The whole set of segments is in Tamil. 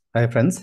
ஹாய் ஃப்ரெண்ட்ஸ்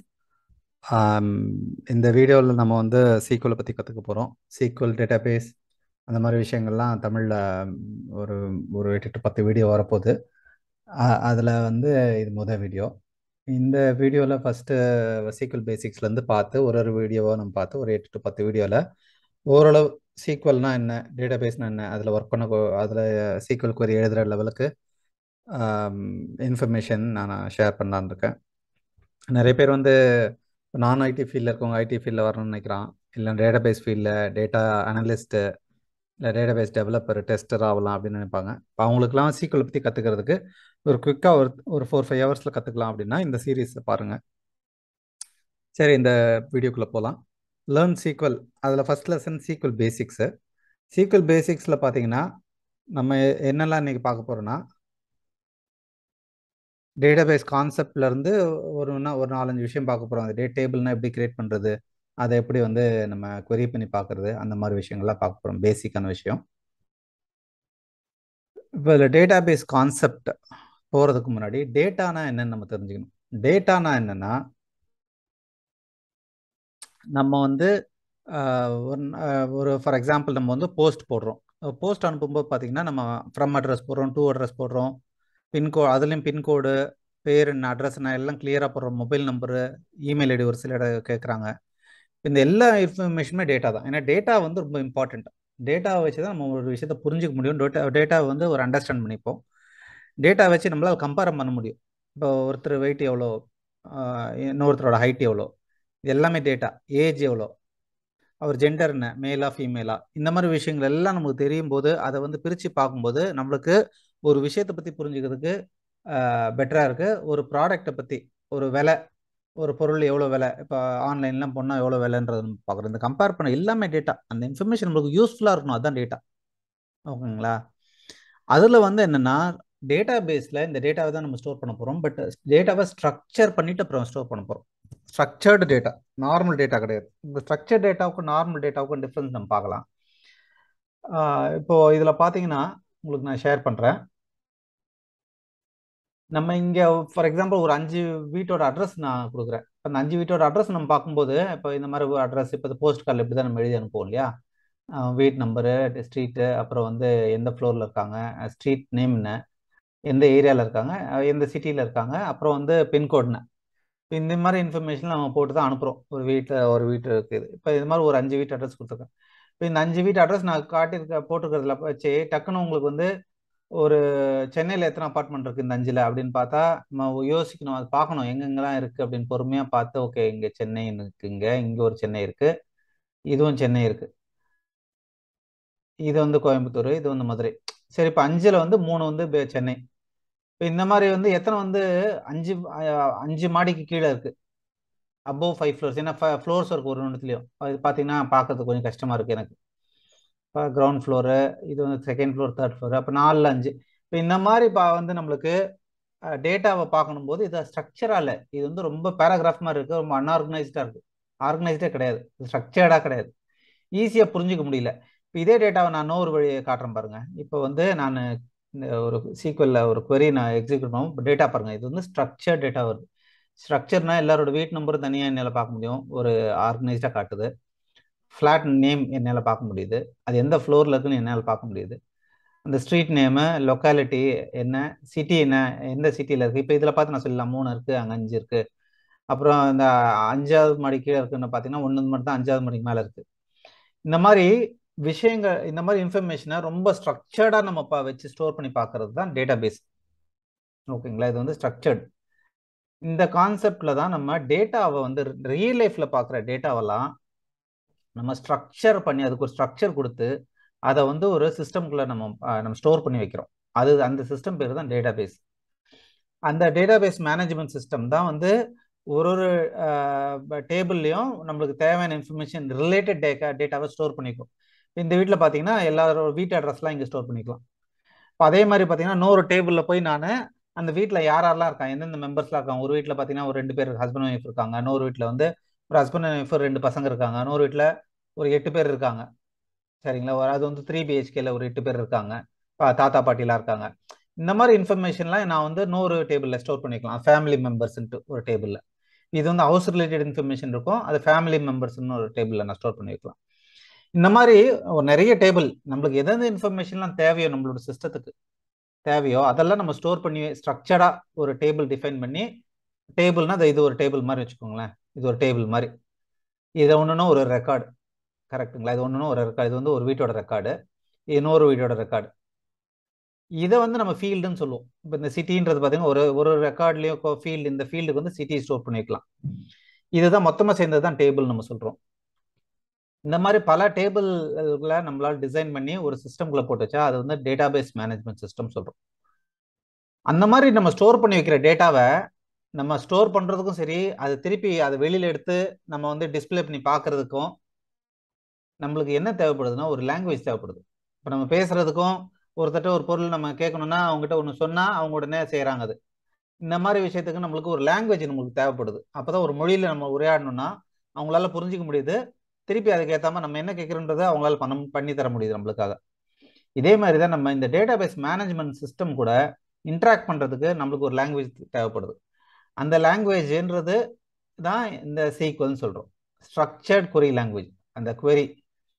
இந்த வீடியோவில் நம்ம வந்து சீக்குவலை பற்றி கற்றுக்க போகிறோம் சீக்குவல் டேட்டாபேஸ் அந்த மாதிரி விஷயங்கள்லாம் தமிழில் ஒரு ஒரு எட்டு to பத்து வீடியோ வரப்போகுது அதில் வந்து இது முதல் வீடியோ இந்த வீடியோவில் ஃபஸ்ட்டு சீக்குவல் பேசிக்ஸ்லேருந்து பார்த்து ஒரு ஒரு வீடியோவாக நம்ம பார்த்து ஒரு எட்டு to பத்து வீடியோவில் ஓரளவு சீக்குவல்னா என்ன டேட்டாபேஸ்னா என்ன அதில் ஒர்க் பண்ண அதில் சீக்குவல் query எழுதுகிற லெவலுக்கு இன்ஃபர்மேஷன் நான் ஷேர் பண்ணலான்னு இருக்கேன் நிறைய பேர் வந்து நான் ஐடி ஃபீல்டில் இருக்கவங்க ஐடி ஃபீல்டில் வரணும்னு நினைக்கிறான் இல்லை டேட்டாபேஸ் ஃபீல்டில் டேட்டா அனலிஸ்ட்டு இல்லை டேட்டாபேஸ் டெவலப்பர் டெஸ்டர் ஆகலாம் அப்படின்னு நினைப்பாங்க இப்போ அவங்களுக்குலாம் சீக்குவல் பற்றி கற்றுக்கிறதுக்கு ஒரு குயிக்காக ஒரு ஒரு ஃபோர் ஃபைவ் ஹவர்ஸில் கற்றுக்கலாம் அப்படின்னா இந்த சீரீஸை பாருங்கள் சரி இந்த வீடியோக்குள்ளே போகலாம் லேர்ன் சீக்வல் அதில் first lesson SQL basics SQL பேசிக்ஸில் பார்த்தீங்கன்னா நம்ம என்னெல்லாம் இன்றைக்கி பார்க்க போகிறோன்னா டேட்டாபேஸ் கான்செப்ட்லேருந்து ஒரு நா- ஒரு நாலஞ்சு விஷயம் பார்க்க போகிறோம் அந்த டே டேபிள்னா எப்படி கிரியேட் பண்ணுறது அதை எப்படி வந்து நம்ம query பண்ணி பார்க்குறது அந்த மாதிரி விஷயங்கள்லாம் பார்க்க போகிறோம் பேசிக்கான விஷயம் இப்போ இதில் டேட்டாபேஸ் கான்செப்ட் போகிறதுக்கு முன்னாடி டேட்டானா என்னன்னு நம்ம தெரிஞ்சுக்கணும் டேட்டானா என்னன்னா நம்ம வந்து ஆஹ், ஒரு ஆஹ், ஒரு ஃபார் எக்ஸாம்பிள் நம்ம வந்து போஸ்ட் போடுறோம் போஸ்ட் அனுப்பும்போது பார்த்தீங்கன்னா நம்ம ஃப்ரம் அட்ரஸ் போடுறோம் டூ அட்ரஸ் போடுறோம் பின்கோ அதுலேயும் பின்கோடு பேர் என்ன அட்ரஸ் என்ன எல்லாம் கிளியராக போடுறோம் மொபைல் நம்பரு இமெயில் ஐடி ஒரு சில இடம் கேட்குறாங்க இந்த எல்லா இன்ஃபர்மேஷனுமே டேட்டா தான் ஏன்னா டேட்டா வந்து ரொம்ப இம்பார்ட்டண்ட் டேட்டாவை வச்சு தான் நம்ம ஒரு விஷயத்தை புரிஞ்சுக்க முடியும் டேட்டா டேட்டாவை வந்து ஒரு அண்டர்ஸ்டாண்ட் பண்ணிப்போம் டேட்டா வச்சு நம்மளால் கம்பேர் பண்ண முடியும் இப்போ ஒருத்தர் வெயிட் எவ்வளோ ஆஹ் இன்னொருத்தரோட ஹைட் எவ்வளோ இது எல்லாமே டேட்டா ஏஜ் எவ்வளோ அவர் ஜெண்டர் என்ன மேலா ஃபீமேலா இந்த மாதிரி விஷயங்கள் எல்லாம் நமக்கு தெரியும் போது அதை வந்து பிரித்து பார்க்கும்போது நம்மளுக்கு ஒரு விஷயத்தை பற்றி புரிஞ்சுக்கிறதுக்கு பெட்டராக இருக்குது ஒரு ப்ராடக்ட்டை பற்றி ஒரு விலை ஒரு பொருள் எவ்வளோ விலை இப்போ ஆன்லைன்லாம் போனால் எவ்வளோ விலைன்றது நம்ம பார்க்குறோம் இந்த கம்பேர் பண்ண எல்லாமே டேட்டா அந்த இன்ஃபர்மேஷன் நம்மளுக்கு யூஸ்ஃபுல்லாக இருக்கணும் அதுதான் டேட்டா ஓகேங்களா அதில் வந்து என்னென்னா டேட்டா பேஸில் இந்த டேட்டாவை தான் நம்ம ஸ்டோர் பண்ண போகிறோம் பட் டேட்டாவை ஸ்ட்ரக்சர் பண்ணிட்டு அப்புறம் ஸ்டோர் பண்ண போகிறோம் ஸ்ட்ரக்சர்டு டேட்டா நார்மல் டேட்டா கிடையாது இந்த ஸ்ட்ரக்சர் டேட்டாவுக்கும் நார்மல் டேட்டாவுக்கும் டிஃப்ரென்ஸ் நம்ம பார்க்கலாம் ஆஹ் இப்போ இதில் பார்த்தீங்கன்னா உங்களுக்கு நான் ஷேர் பண்ணுறேன் நம்ம இங்கே ஃபார் எக்ஸாம்பிள் ஒரு அஞ்சு வீட்டோட அட்ரஸ் நான் கொடுக்குறேன் இப்போ அந்த அஞ்சு வீட்டோட அட்ரஸ் நம்ம பார்க்கும்போது இப்போ இந்த மாதிரி ஒரு அட்ரஸ் இப்போ போஸ்ட் கார்டில் இப்படி தான் நம்ம எழுதி அனுப்புவோம் இல்லையா வீட் நம்பரு ஸ்ட்ரீட்டு அப்புறம் வந்து எந்த ஃப்ளோரில் இருக்காங்க ஸ்ட்ரீட் நேம் என்ன எந்த ஏரியாவில் இருக்காங்க அஹ் எந்த சிட்டியில் இருக்காங்க அப்புறம் வந்து பின்கோட் என்ன இப்போ இந்த மாதிரி இன்ஃபர்மேஷன் நம்ம போட்டு தான் அனுப்புகிறோம் ஒரு வீட்டில் ஒரு வீட்டு இருக்குது இப்போ இது மாதிரி ஒரு அஞ்சு வீட்டு அட்ரஸ் கொடுத்துருக்கேன் இப்போ இந்த அஞ்சு வீட்டு அட்ரஸ் நான் காட்டியிருக்க போட்டுக்கிறதுல வச்சு டக்குன்னு உங்களுக்கு வந்து ஒரு சென்னையில் எத்தனை அப்பார்ட்மெண்ட் இருக்குது இந்த அஞ்சில் அப்படின்னு பார்த்தா நம்ம யோசிக்கணும் அது பார்க்கணும் எங்கெங்கெல்லாம் இருக்குது அப்படின்னு பொறுமையாக பார்த்து ஓகே இங்கே சென்னை இருக்குங்க இங்கே ஒரு சென்னை இருக்குது இதுவும் சென்னை இருக்குது இது வந்து கோயம்புத்தூர் இது வந்து மதுரை சரி இப்போ அஞ்சில் வந்து மூணு வந்து பே- சென்னை இப்போ இந்த மாதிரி வந்து எத்தனை வந்து அஞ்சு அஹ், அஞ்சு மாடிக்கு கீழே இருக்குது அபோவ் ஃபைவ் ஃப்ளோர்ஸ் ஏன்னா ஃப்ளோர்ஸ் இருக்கு ஒரு ஒன்றுத்துலையும் இது பார்த்தீங்கன்னா பார்க்கறதுக்கு கொஞ்சம் கஷ்டமாக இருக்குது எனக்கு இப்போ கிரவுண்ட் ஃப்ளோரு இது வந்து செகண்ட் ஃப்ளோர் தேர்ட் ஃப்ளோர் அப்போ நாலில் அஞ்சு இப்போ இந்த மாதிரி பா வந்து நம்மளுக்கு டேட்டாவை பார்க்கணும் போது இது ஸ்ட்ரக்சராக இல்லை இது வந்து ரொம்ப பேராகிராஃப் மாதிரி இருக்குது ரொம்ப அன்ஆர்கனைஸ்டாக இருக்குது ஆர்கனைஸ்டே கிடையாது ஸ்ட்ரக்சர்டாக கிடையாது ஈஸியாக புரிஞ்சுக்க முடியல இப்போ இதே டேட்டாவை நான் இன்னொரு வழியை காட்டுறேன் பாருங்க இப்போ வந்து நான் இந்த ஒரு சீக்வலில் ஒரு query நான் எக்ஸிக்யூட் பண்ணுவோம் டேட்டா பாருங்க இது வந்து ஸ்ட்ரக்சர் டேட்டா வருது ஸ்ட்ரக்சர்னா எல்லாரோட வீட் நம்பரும் தனியாக என்னால் பார்க்க முடியும் ஒரு ஆர்கனைஸ்டாக காட்டுது ஃப்ளாட் நேம் என்னால் பார்க்க முடியுது அது எந்த ஃப்ளோரில் இருக்குன்னு என்னால் பார்க்க முடியுது அந்த ஸ்ட்ரீட் நேமு லொக்காலிட்டி என்ன சிட்டி என்ன எந்த சிட்டியில் இருக்குது இப்போ இதில் பார்த்து நான் சொல்லலாம் மூணு இருக்குது அங்கே அஞ்சு இருக்குது அப்புறம் இந்த அஞ்சாவது மாடி கீழே இருக்குன்னு பார்த்தீங்கன்னா ஒன்று மட்டும் தான் அஞ்சாவது மாடிக்கு மேலே இருக்குது இந்த மாதிரி விஷயங்கள் இந்த மாதிரி இன்ஃபர்மேஷனை ரொம்ப ஸ்ட்ரக்சர்டாக நம்ம பா வச்சு ஸ்டோர் பண்ணி பார்க்கறது தான் டேட்டா பேஸ் ஓகேங்களா இது வந்து ஸ்ட்ரக்சர்ட் இந்த கான்செப்டில் தான் நம்ம டேட்டாவை வந்து ரியல் லைஃப்பில் பார்க்குற டேட்டாவெல்லாம் நம்ம ஸ்ட்ரக்சர் பண்ணி அதுக்கு ஒரு ஸ்ட்ரக்சர் கொடுத்து அதை வந்து ஒரு சிஸ்டம்குள்ளே நம்ம அஹ், நம்ம ஸ்டோர் பண்ணி வைக்கிறோம் அது அந்த சிஸ்டம் பேர் தான் டேட்டா பேஸ் அந்த டேட்டாபேஸ் மேனேஜ்மெண்ட் சிஸ்டம் தான் வந்து ஒரு ஒரு டேபிள்லையும் நம்மளுக்கு தேவையான இன்ஃபர்மேஷன் ரிலேட்டட் டேட்டா டேட்டாவை ஸ்டோர் பண்ணிக்கும் இந்த வீட்டில் பார்த்தீங்கன்னா எல்லாரோட வீட்டு அட்ரஸ்லாம் இங்கே ஸ்டோர் பண்ணிக்கலாம் இப்போ அதே மாதிரி பார்த்தீங்கன்னா இன்னொரு டேபிளில் போய் நான் அந்த வீட்டில் யார் யாரெல்லாம் இருக்காங்க எந்தெந்த மெம்பர்ஸ்லாம் இருக்காங்க ஒரு வீட்டில் பார்த்தீங்கன்னா ஒரு ரெண்டு பேர் ஹஸ்பண்ட் ஒய்ஃப் இருக்காங்க இன்னொரு வீட்டில் வந்து ஒரு ஹஸ்பண்ட் ஒய்ஃப் ரெண்டு பசங்க இருக்காங்க இன்னொரு வீட்டில் ஒரு எட்டு பேர் இருக்காங்க சரிங்களா ஒரு அது வந்து த்ரீ பிஹெச்கேல ஒரு எட்டு பேர் இருக்காங்க பா- தாத்தா பாட்டிலாம் இருக்காங்க இந்த மாதிரி இன்ஃபர்மேஷன்லாம் நான் வந்து இன்னொரு டேபிளில் ஸ்டோர் பண்ணிக்கலாம் ஃபேமிலி மெம்பர்ஸ்ன்ட்டு ஒரு டேபிளில் இது வந்து ஹவுஸ் ரிலேட்டட் இன்ஃபர்மேஷன் இருக்கும் அது ஃபேமிலி மெம்பர்ஸ்னு ஒரு டேபிளில் நான் ஸ்டோர் பண்ணி வைக்கலாம் இந்த மாதிரி ஒரு நிறைய டேபிள் நம்மளுக்கு எந்தெந்த இன்ஃபர்மேஷன்லாம் தேவையோ நம்மளோட சிஸ்டத்துக்கு தேவையோ அதெல்லாம் நம்ம ஸ்டோர் பண்ணி ஸ்ட்ரக்சர்டாக ஒரு டேபிள் டிஃபைன் பண்ணி டேபிள்னா இது ஒரு டேபிள் மாதிரி வச்சுக்கோங்களேன் இது ஒரு டேபிள் மாதிரி இதை ஒன்றுனா ஒரு ரெக்கார்டு கரெக்டுங்களா இது ஒன்றுனா ஒரு ரெக்கார்டு இது வந்து ஒரு வீட்டோட ரெக்கார்டு இன்னொரு வீட்டோட ரெக்கார்டு இதை வந்து நம்ம ஃபீல்டுன்னு சொல்லுவோம் இப்போ இந்த சிட்டின்றது பார்த்தீங்கன்னா ஒரு ஒரு ரெக்கார்ட்லேயோ ஃபீல்டு இந்த ஃபீல்டுக்கு வந்து சிட்டி ஸ்டோர் பண்ணி வைக்கலாம் இதுதான் மொத்தமாக சேர்ந்தது தான் டேபிள் நம்ம சொல்கிறோம் இந்த மாதிரி பல டேபிள்களை நம்மளால் டிசைன் பண்ணி ஒரு சிஸ்டம்குள்ளே போட்டு வச்சா அது வந்து டேட்டா பேஸ் மேனேஜ்மெண்ட் சிஸ்டம் சொல்கிறோம் அந்த மாதிரி நம்ம ஸ்டோர் பண்ணி வைக்கிற டேட்டாவை நம்ம ஸ்டோர் பண்ணுறதுக்கும் சரி அது திருப்பி அதை வெளியில் எடுத்து நம்ம வந்து டிஸ்பிளே பண்ணி பார்க்கறதுக்கும் நம்மளுக்கு என்ன தேவைப்படுதுன்னா ஒரு லாங்குவேஜ் தேவைப்படுது இப்போ நம்ம பேசுறதுக்கும் ஒருத்தட்ட ஒரு பொருள் நம்ம கேட்கணும்னா அவங்ககிட்ட ஒன்று சொன்னால் அவங்க உடனே செய்கிறாங்க அது இந்த மாதிரி விஷயத்துக்கு நம்மளுக்கு ஒரு லாங்குவேஜ் நம்மளுக்கு தேவைப்படுது அப்போ தான் ஒரு மொழியில் நம்ம உரையாடணும்னா அவங்களால புரிஞ்சிக்க முடியுது திருப்பி அதுக்கு ஏற்ற மாதிரி நம்ம என்ன கேட்குறோன்றதை அவங்களால பண்ண பண்ணி தர முடியுது நம்மளுக்காக இதே மாதிரி தான் நம்ம இந்த டேட்டா பேஸ் மேனேஜ்மெண்ட் சிஸ்டம் கூட இன்ட்ராக்ட் பண்ணுறதுக்கு நம்மளுக்கு ஒரு லாங்குவேஜ் தேவைப்படுது அந்த லாங்குவேஜ்ன்றது தான் இந்த சீக்வல்னு சொல்கிறோம் ஸ்ட்ரக்சர்ட் கொரி லாங்குவேஜ் அந்த கொரி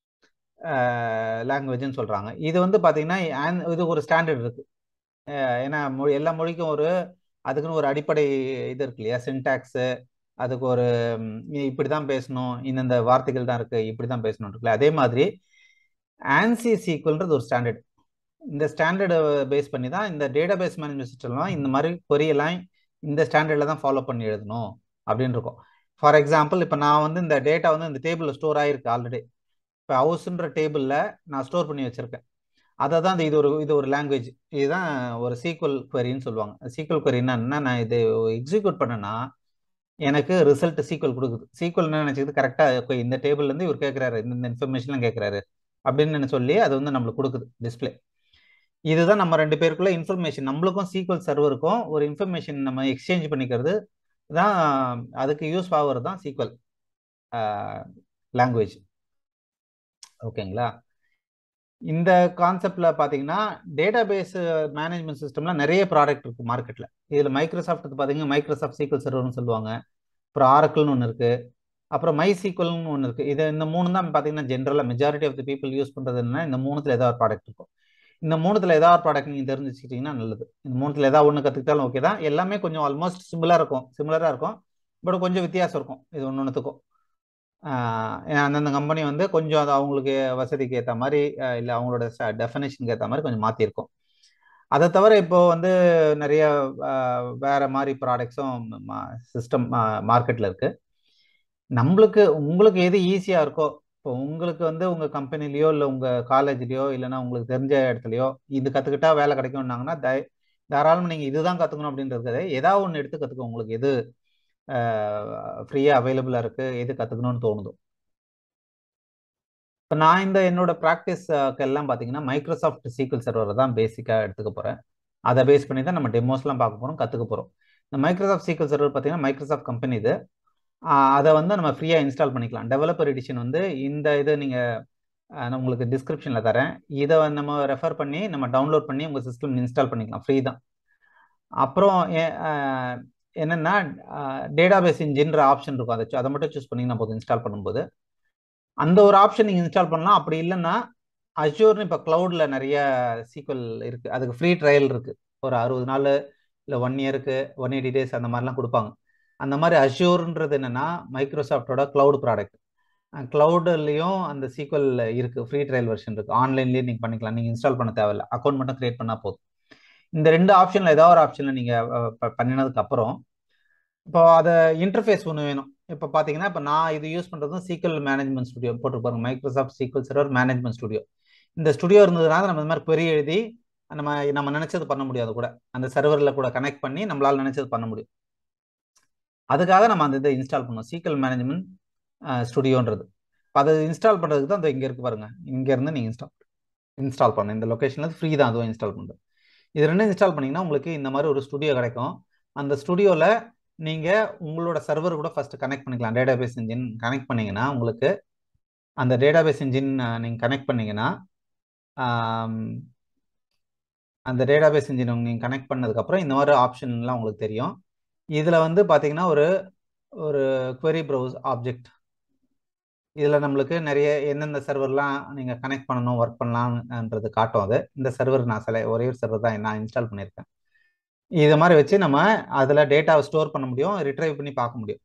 லாங்குவேஜ்னு சொல்கிறாங்க இது வந்து பார்த்தீங்கன்னா இது ஒரு ஸ்டாண்டர்ட் இருக்குது ஏன்னா மொழி எல்லா மொழிக்கும் ஒரு அதுக்குன்னு ஒரு அடிப்படை இது இருக்கு இல்லையா சின்டாக்ஸு அதுக்கு ஒரு இப்படி தான் பேசணும் இந்தந்த வார்த்தைகள் தான் இருக்குது இப்படி தான் பேசணும் இருக்குல்ல அதே மாதிரி ஆன்சி சீக்வல்ன்றது ஒரு ஸ்டாண்டர்ட் இந்த ஸ்டாண்டர்டை பேஸ் பண்ணி தான் இந்த டேட்டா பேஸ் மேனேஜ்மெண்ட் சிஸ்டம்லாம் இந்த மாதிரி கொரியெல்லாம் இந்த ஸ்டாண்டர்டில் தான் ஃபாலோ பண்ணி எழுதணும் அப்படின்னு இருக்கும் ஃபார் எக்ஸாம்பிள் இப்போ நான் வந்து இந்த டேட்டா வந்து இந்த டேபிளில் ஸ்டோர் ஆகிருக்கு ஆல்ரெடி இப்போ ஹவுஸ்ன்ற டேபிளில் நான் ஸ்டோர் பண்ணி வச்சுருக்கேன் அதை தான் இது ஒரு இது ஒரு லாங்குவேஜ் இதுதான் ஒரு சீக்வல் கொரின்னு சொல்லுவாங்க சீக்வல் கொரின்னா என்ன நான் இது எக்ஸிக்யூட் பண்ணேன்னா எனக்கு ரிசல்ட் சீக்வல் கொடுக்குது சீக்வல் என்ன நினச்சிக்கிது கரெக்டாக இந்த டேபிள்லேருந்து இவர் கேட்குறாரு இந்த இன்ஃபர்மேஷன்லாம் கேட்குறாரு அப்படின்னு சொல்லி அது வந்து நம்மளுக்கு கொடுக்குது டிஸ்பிளே இதுதான் நம்ம ரெண்டு பேருக்குள்ள இன்ஃபர்மேஷன் நம்மளுக்கும் சீக்வல் சர்வருக்கும் ஒரு இன்ஃபர்மேஷன் நம்ம எக்ஸ்சேஞ்ச் பண்ணிக்கிறது தான் அதுக்கு யூஸ் ஆகுறது தான் சீக்வல் லாங்குவேஜ் ஓகேங்களா இந்த கான்செப்ட்ல பார்த்தீங்கன்னா டேட்டா பேஸ் மேனேஜ்மெண்ட் சிஸ்டம்ல நிறைய ப்ராடக்ட் இருக்கு மார்க்கெட்ல இதில் மைக்ரோசாஃப்ட் பார்த்தீங்கன்னா மைக்ரோசாஃப்ட் சீக்வல் சர்வர்னு சொல்லுவாங்க அப்புறம் ஆரக்கிள்னு ஒன்று இருக்கு அப்புறம் மை சீக்வல்னு ஒன்று இருக்கு இது இந்த மூணு தான் பார்த்தீங்கன்னா ஜென்ரலாக majority of the people use பண்ணுறது என்ன இந்த மூணுத்துல ஏதாவது ஒரு ப்ராடக்ட் இருக்கும் இந்த மூணுத்துல ஏதாவது ப்ராடக்ட் நீங்கள் தெரிஞ்சு வச்சுக்கிட்டீங்கன்னா நல்லது இந்த மூணுத்துல ஏதாவது ஒன்று கற்றுக்கிட்டாலும் ஓகே தான் எல்லாமே கொஞ்சம் ஆல்மோஸ்ட் சிமிலராக இருக்கும் சிமிலராக இருக்கும் பட் கொஞ்சம் வித்தியாசம் இருக்கும் இது ஒன்று ஒன்றுத்துக்கும் அந்தந்த கம்பெனி வந்து கொஞ்சம் அது அவங்களுக்கு வசதிக்கு ஏற்ற மாதிரி இல்லை அவங்களோட டெஃபினேஷனுக்கு ஏற்ற மாதிரி கொஞ்சம் மாற்றிருக்கும் அதை தவிர இப்போ வந்து நிறைய வேற மாதிரி ப்ராடக்ட்ஸும் சிஸ்டம் மார்க்கெட்டில் இருக்கு நம்மளுக்கு உங்களுக்கு எது ஈஸியாக இருக்கோ இப்போ உங்களுக்கு வந்து உங்கள் கம்பெனிலையோ இல்லை உங்கள் காலேஜ்லையோ இல்லைன்னா உங்களுக்கு தெரிஞ்ச இடத்துலையோ இது கற்றுக்கிட்டா வேலை கிடைக்கும்னாங்கன்னா தய தாராளமாக நீங்கள் இதுதான் கற்றுக்கணும் அப்படின்றது ஏதாவது ஒன்று எடுத்து கற்றுக்க உங்களுக்கு எது ஃப்ரீயாக அவைலபிளாக இருக்குது எது கற்றுக்கணும்னு தோணுதோ இப்போ நான் இந்த என்னோட ப்ராக்டிஸ்க்கு எல்லாம் பார்த்தீங்கன்னா மைக்ரோசாஃப்ட் சீக்வல் சர்வரை தான் பேசிக்காக எடுத்துக்க போகிறேன் அதை பேஸ் பண்ணி தான் நம்ம டெமோஸ்லாம் பார்க்க போகிறோம் கற்றுக்க போகிறோம் இந்த மைக்ரோசாஃப்ட் சீக்வல் சர்வர் பார்த்தீங்கன்னா மைக்ரோசாஃப்ட் கம்பெனி இது அதை வந்து நம்ம ஃப்ரீயாக இன்ஸ்டால் பண்ணிக்கலாம் டெவலப்பர் எடிஷன் வந்து இந்த இது நீங்கள் நான் உங்களுக்கு டிஸ்கிரிப்ஷனில் தரேன் இதை நம்ம ரெஃபர் பண்ணி நம்ம டவுன்லோட் பண்ணி உங்கள் சிஸ்டம் இன்ஸ்டால் பண்ணிக்கலாம் ஃப்ரீ தான் அப்புறம் என்னென்னா டேட்டாபேஸ் இன்ஜின்ற ஆப்ஷன் இருக்கும் அதை அதை மட்டும் சூஸ் பண்ணிங்கன்னா போதும் இன்ஸ்டால் பண்ணும்போது அந்த ஒரு ஆப்ஷன் நீங்கள் இன்ஸ்டால் பண்ணலாம் அப்படி இல்லைன்னா அஷ்யூர்னு இப்போ க்ளவுடில் நிறைய சீக்வல் இருக்குது அதுக்கு ஃப்ரீ ட்ரையல் இருக்குது ஒரு அறுபது நாள் இல்லை ஒன் இயருக்கு ஒன் எயிட்டி டேஸ் அந்த மாதிரிலாம் கொடுப்பாங்க அந்த மாதிரி அஷ்யூர்ன்றது என்னென்னா மைக்ரோசாஃப்டோட க்ளவுட் ப்ராடக்ட் க்ளவுட்லேயும் அந்த சீக்வல் இருக்குது ஃப்ரீ ட்ரையல் வெர்ஷன் இருக்குது ஆன்லைன்லேயே நீங்கள் பண்ணிக்கலாம் நீங்கள் இன்ஸ்டால் பண்ண தேவையில்ல அக்கௌண்ட் மட்டும் க்ரியேட் பண்ணால் போதும் இந்த ரெண்டு ஆப்ஷனில் ஏதாவது ஒரு ஆப்ஷனில் நீங்கள் பண்ணினதுக்கு அப்புறம் இப்போ அதை இன்டர்ஃபேஸ் ஒன்று வேணும் இப்போ பார்த்தீங்கன்னா இப்போ நான் இது யூஸ் பண்ணுறதும் சீக்வல் மேனேஜ்மெண்ட் ஸ்டுடியோ போட்டுருப்பாங்க Microsoft SQL server management studio இந்த ஸ்டுடியோ இருந்ததுனால நம்ம இந்த மாதிரி பெரிய எழுதி நம்ம நம்ம நினைச்சது பண்ண முடியாது கூட அந்த சர்வரில் கூட கனெக்ட் பண்ணி நம்மளால நினைச்சது பண்ண முடியும் அதுக்காக நம்ம அந்த இதை இன்ஸ்டால் பண்ணோம் சீக்வல் மேனேஜ்மெண்ட் ஸ்டுடியோன்றது இப்போ அதை இன்ஸ்டால் பண்ணுறதுக்கு தான் அந்த இங்கே இருக்கு பாருங்க இங்கேருந்து நீங்கள் இன்ஸ்டால் இன்ஸ்டால் பண்ணணும் இந்த லொக்கேஷனில் ஃப்ரீ தான் அதுவும் இன்ஸ்டால் பண்ணுறது இது ரெண்டும் இன்ஸ்டால் பண்ணிங்கன்னா உங்களுக்கு இந்த மாதிரி ஒரு ஸ்டுடியோ கிடைக்கும் அந்த ஸ்டுடியோவில் நீங்கள் உங்களோட சர்வர் கூட ஃபஸ்ட்டு கனெக்ட் பண்ணிக்கலாம் டேட்டாபேஸ் இன்ஜின் கனெக்ட் பண்ணிங்கன்னா உங்களுக்கு அந்த டேட்டாபேஸ் இன்ஜின் நீங்கள் கனெக்ட் பண்ணிங்கன்னா அந்த டேட்டாபேஸ் இன்ஜின் நீங்கள் கனெக்ட் பண்ணதுக்கப்புறம் இந்த மாதிரி ஆப்ஷன்லாம் உங்களுக்கு தெரியும் இதில் வந்து பார்த்தீங்கன்னா ஒரு ஒரு query browse ஆப்ஜெக்ட் இதில் நம்மளுக்கு நிறைய எந்தெந்த சர்வர்லாம் நீங்கள் கனெக்ட் பண்ணணும் ஒர்க் பண்ணலாம்ன்றது காட்டும் அது இந்த சர்வர் நான் சில ஒரே ஒரு சர்வர் தான் நான் இன்ஸ்டால் பண்ணியிருக்கேன் இது மாதிரி வச்சு நம்ம அதில் டேட்டாவை ஸ்டோர் பண்ண முடியும் ரிட்ரைவ் பண்ணி பார்க்க முடியும்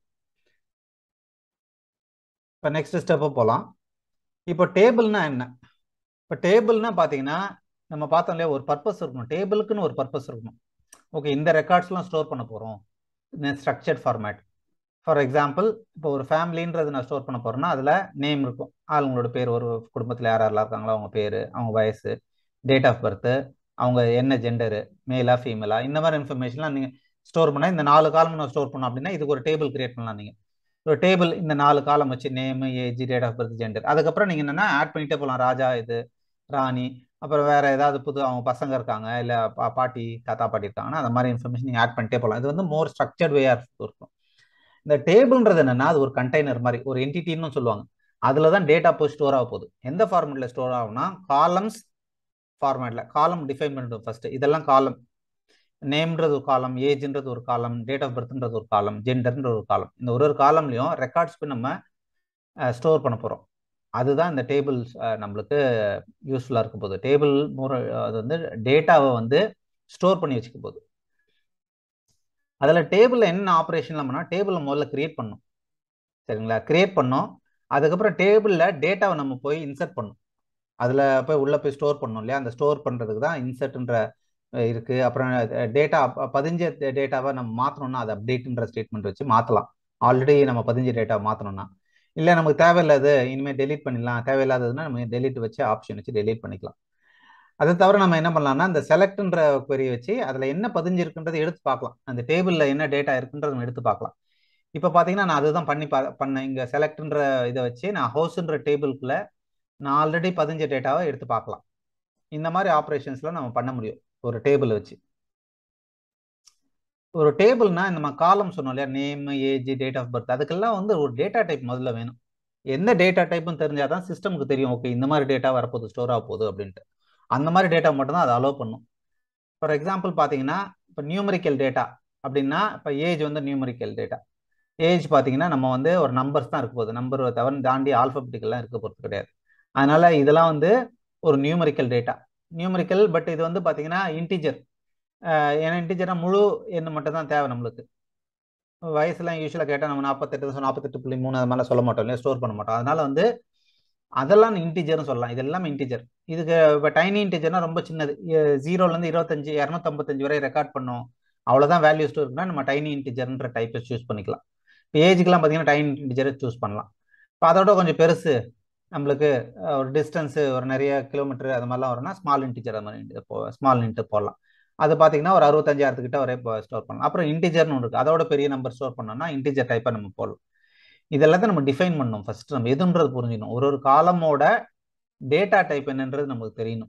இப்போ நெக்ஸ்ட் ஸ்டெப்பு போகலாம் இப்போ டேபிள்னா என்ன இப்போ டேபிள்னா பார்த்தீங்கன்னா நம்ம பார்த்தோம் இல்லையா ஒரு பர்பஸ் இருக்கணும் டேபிளுக்குன்னு ஒரு பர்பஸ் இருக்கணும் ஓகே இந்த ரெக்கார்ட்ஸ்லாம் ஸ்டோர் பண்ண போகிறோம் ஸ்ட்ரக்சர்ட் ஃபார்மேட் ஃபார் எக்ஸாம்பிள் இப்போ ஒரு ஃபேமிலின்றது நான் ஸ்டோர் பண்ண போகிறேன்னா அதில் நேம் இருக்கும் ஆளுங்களோட பேர் ஒரு குடும்பத்தில் யார் யாரெல்லாம் இருக்காங்களோ அவங்க பேர் அவங்க வயசு டேட் ஆஃப் பர்த்து அவங்க என்ன ஜெண்டரு மேலா ஃபீமேலா இந்த மாதிரி இன்ஃபர்மேஷன்லாம் நீங்கள் ஸ்டோர் பண்ணால் இந்த நாலு காலம் நான் ஸ்டோர் பண்ணோம் அப்படின்னா இதுக்கு ஒரு டேபிள் கிரியேட் பண்ணலாம் நீங்கள் ஒரு டேபிள் இந்த நாலு காலம் வச்சு name age date of birth gender அதுக்கப்புறம் நீங்கள் என்னென்னா ஆட் பண்ணிட்டே போகலாம் ராஜா இது ராணி அப்புறம் வேற ஏதாவது புது அவங்க பசங்க இருக்காங்க இல்லை பா பாட்டி தாத்தா பாட்டி இருக்காங்கன்னா அந்த மாதிரி இன்ஃபர்மேஷன் நீங்கள் ஆட் பண்ணிட்டே போகலாம் இது வந்து மோர் ஸ்ட்ரக்சர்ட் வே ஆஃப் இருக்கும் இந்த டேபிள்ன்றது என்னன்னா அது ஒரு கண்டெய்னர் மாதிரி ஒரு என்டிட்டின்னு சொல்லுவாங்க அதில் தான் டேட்டா போய் ஸ்டோர் ஆக போகுது எந்த ஃபார்மெட்டில் ஸ்டோர் ஆகும்னா காலம்ஸ் ஃபார்மேட்டில் காலம் டிஃபைன் பண்ணிட்டோம் ஃபர்ஸ்ட் இதெல்லாம் காலம் நேம்ன்றது ஒரு காலம் ஏஜ்ன்றது ஒரு காலம் டேட் ஆஃப் பர்த்ன்றது ஒரு காலம் ஜெண்டர்ன்ற ஒரு காலம் இந்த ஒரு ஒரு காலம்லையும் ரெக்கார்ட்ஸ் போய் நம்ம ஸ்டோர் பண்ண போகிறோம் அதுதான் இந்த டேபிள்ஸ் நம்மளுக்கு யூஸ்ஃபுல்லாக இருக்க போகுது டேபிள் மூற அது வந்து டேட்டாவை வந்து ஸ்டோர் பண்ணி வச்சுக்க போகுது அதில் டேபிளில் என்ன ஆப்ரேஷன்லாம் பண்ணால் டேபிளில் முதல்ல கிரியேட் பண்ணும் சரிங்களா கிரியேட் பண்ணோம் அதுக்கப்புறம் டேபிளில் டேட்டாவை நம்ம போய் இன்சர்ட் பண்ணும் அதில் போய் உள்ளே போய் ஸ்டோர் பண்ணோம் இல்லையா அந்த ஸ்டோர் பண்ணுறதுக்கு தான் இன்சர்ட்ன்ற இருக்கு அப்புறம் டேட்டா பதிஞ்ச டேட்டாவை நம்ம மாற்றணும்னா அது அப்டேட்ன்ற ஸ்டேட்மெண்ட் வச்சு மாற்றலாம் ஆல்ரெடி நம்ம பதிஞ்ச டேட்டாவை மாற்றணும்னா இல்லை நமக்கு தேவையில்லாது இனிமேல் டெலீட் பண்ணிடலாம் தேவையில்லாததுன்னா நம்ம டெலீட் வச்சு ஆப்ஷன் வச்சு டெலீட் பண்ணிக்கலாம் அதை தவிர நம்ம என்ன பண்ணலாம்னா இந்த செலக்ட்ன்ற query வச்சு அதில் என்ன பதிஞ்சிருக்குன்றதை எடுத்து பார்க்கலாம் அந்த டேபிளில் என்ன டேட்டா இருக்குன்றத நம்ம எடுத்து பார்க்கலாம் இப்போ பார்த்தீங்கன்னா நான் அதுதான் பண்ணி பா பண்ணேன் இங்கே செலக்ட்ன்ற இதை வச்சு நான் ஹவுஸ்ன்ற டேபிளுக்குள்ள நான் ஆல்ரெடி பதிஞ்ச டேட்டாவை எடுத்து பார்க்கலாம் இந்த மாதிரி ஆப்ரேஷன்ஸ்லாம் நம்ம பண்ண முடியும் ஒரு டேபிள் வச்சு ஒரு டேபிள்னா இந்த மாதிரி காலம் சொன்னோம் இல்லையா name age date of birth அதுக்கெல்லாம் வந்து ஒரு டேட்டா டைப் முதல்ல வேணும் எந்த டேட்டா டைப்னு தெரிஞ்சாதான் சிஸ்டமுக்கு தெரியும் ஓகே இந்த மாதிரி டேட்டா வரப்போகுது ஸ்டோர் ஆக போகுது அப்படின்ட்டு அந்த மாதிரி டேட்டா மட்டும்தான் அதை அலோவ் பண்ணும் ஃபார் எக்ஸாம்பிள் பார்த்தீங்கன்னா இப்போ நியூமரிக்கல் டேட்டா அப்படின்னா இப்போ ஏஜ் வந்து நியூமரிக்கல் டேட்டா ஏஜ் பார்த்தீங்கன்னா நம்ம வந்து ஒரு நம்பர்ஸ் தான் இருக்க போகுது நம்பர் தவிர தாண்டி ஆல்பபெட்டிக்கல்லாம் இருக்க போகிறது கிடையாது அதனால இதெல்லாம் வந்து ஒரு நியூமரிக்கல் டேட்டா நியூமரிக்கல் பட் இது வந்து பார்த்தீங்கன்னா இன்டிஜர் ஏன்னா இன்டிஜர்னா முழு எண் மட்டும் தான் தேவை நம்மளுக்கு வயசுலாம் யூஸ்வலாக கேட்டால் நம்ம நாற்பத்தெட்டு நாற்பத்தெட்டு புள்ளி மூணு அது மாதிரிலாம் சொல்ல மாட்டோம் இல்லையா ஸ்டோர் பண்ண மாட்டோம் அதனால வந்து அதெல்லாம் இன்டிஜர்னு சொல்லலாம் இது எல்லாமே இன்டிஜர் இதுக்கு இப்போ டைனி இன்டிஜர்னா ரொம்ப சின்னது ஜீரோலேருந்து இருபத்தஞ்சு இரநூத்தம்பத்தஞ்சு வரை ரெக்கார்ட் பண்ணோம் அவ்வளோதான் வேல்யூ ஸ்டோர் இருக்குன்னா நம்ம டைனி இன்டிஜர்ன்ற டைப்பை சூஸ் பண்ணிக்கலாம் இப்போ ஏஜுக்கெல்லாம் பார்த்தீங்கன்னா டைனி இன்டிஜரை சூஸ் பண்ணலாம் இப்போ அதோட கொஞ்சம் பெருசு நம்மளுக்கு ஒரு டிஸ்டன்ஸு ஒரு நிறைய கிலோமீட்டர் அது மாதிரிலாம் வரும்னா ஸ்மால் இன்டிஜர் அது மாதிரி போ ஸ்மால் இன்ட்டு போடலாம் அது பார்த்தீங்கன்னா ஒரு அறுபத்தஞ்சாயிரத்துக்கிட்ட வரை ஸ்டோர் பண்ணலாம் அப்புறம் இன்டிஜர்னு ஒன்று இருக்குது அதோட பெரிய நம்பர் ஸ்டோர் பண்ணோம்னா இன்டிஜர் டைப்பாக நம்ம போடலாம் இதெல்லாத்தையும் நம்ம டிஃபைன் பண்ணணும் ஃபர்ஸ்ட் நம்ம எதுன்றது புரிஞ்சுக்கணும் ஒரு ஒரு காலமோட டேட்டா டைப் என்னன்றது நமக்கு தெரியணும்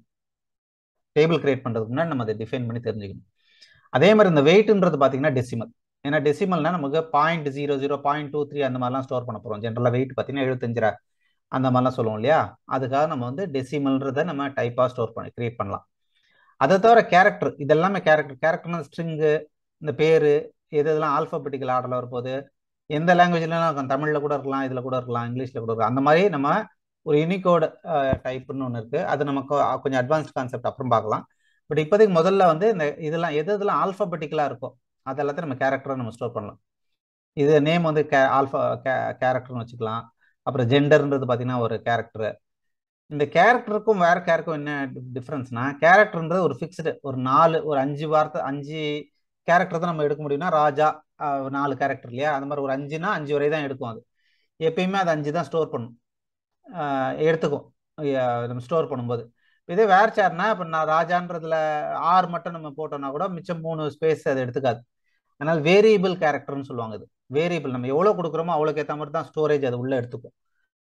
டேபிள் கிரியேட் பண்ணுறதுக்கு முன்னாடி நம்ம அதை டிஃபைன் பண்ணி தெரிஞ்சுக்கணும் அதே மாதிரி இந்த வெயிட்ன்றது பார்த்தீங்கன்னா டெசிமல் ஏன்னா டெசிமல்னா நமக்கு point zero zero point two three அந்த மாதிரிலாம் ஸ்டோர் பண்ண போகிறோம் ஜென்ரலாக வெயிட் பார்த்தீங்கன்னா எழுபத்தஞ்சு அந்த மாதிரிலாம் சொல்லுவோம் இல்லையா அதுக்காக நம்ம வந்து டெசிமல்ன்றதை நம்ம டைப்பாக ஸ்டோர் பண்ணி கிரியேட் பண்ணலாம் அதை தவிர கேரக்டர் இதெல்லாமே கேரக்டர் கேரக்டர்னா ஸ்ட்ரிங்கு இந்த பேர் எது இதெல்லாம் ஆல்ஃபபெட்டிக்கல் ஆர்டரில் வரப்போகுது எந்த லாங்குவேஜ்லாம் இருக்கும் தமிழில் கூட இருக்கலாம் இதில் கூட இருக்கலாம் இங்கிலீஷில் கூட இருக்கலாம் அந்த மாதிரி நம்ம ஒரு யூனிகோட் டைப்னு ஒன்று இருக்குது அது நமக்கு கொஞ்சம் அட்வான்ஸ்ட் கான்செப்ட் அப்புறம் பார்க்கலாம் பட் இப்போதைக்கு முதல்ல வந்து இந்த இதெல்லாம் எது இதெல்லாம் ஆல்ஃபபெட்டிக்கலாக இருக்கோ அதெல்லாத்தையும் நம்ம கேரக்டரை நம்ம ஸ்டோர் பண்ணலாம் இது நேம் வந்து கே ஆல்ஃபா கே கேரக்டர்னு வச்சுக்கலாம் அப்புறம் ஜெண்டர்ன்றது பார்த்தீங்கன்னா ஒரு கேரக்டர் இந்த கேரக்டருக்கும் வேற கேரக்டருக்கும் என்ன டிஃப்ரென்ஸ்னா கேரக்டர்ன்றது ஒரு ஃபிக்ஸ்டு ஒரு நாலு ஒரு அஞ்சு வார்த்தை அஞ்சு கேரக்டர் தான் நம்ம எடுக்க முடியும்னா ராஜா நாலு கேரக்டர் இல்லையா அந்த மாதிரி ஒரு அஞ்சுனா அஞ்சு வரை தான் எடுக்கும் அது எப்பயுமே அது அஞ்சு தான் ஸ்டோர் பண்ணும் எடுத்துக்கும் நம்ம ஸ்டோர் பண்ணும்போது இதே வேர் சேர்னா இப்போ நான் ராஜான்றதுல ஆறு மட்டும் நம்ம போட்டோம்னா கூட மிச்சம் மூணு ஸ்பேஸ் அது எடுத்துக்காது அதனால் வேரியபிள் கேரக்டர்னு சொல்லுவாங்க இது வேரியபிள் நம்ம எவ்வளோ கொடுக்குறோமோ அவ்வளோக்கு ஏற்ற மாதிரி தான் ஸ்டோரேஜ் அது உள்ளே எடுத்துக்கும்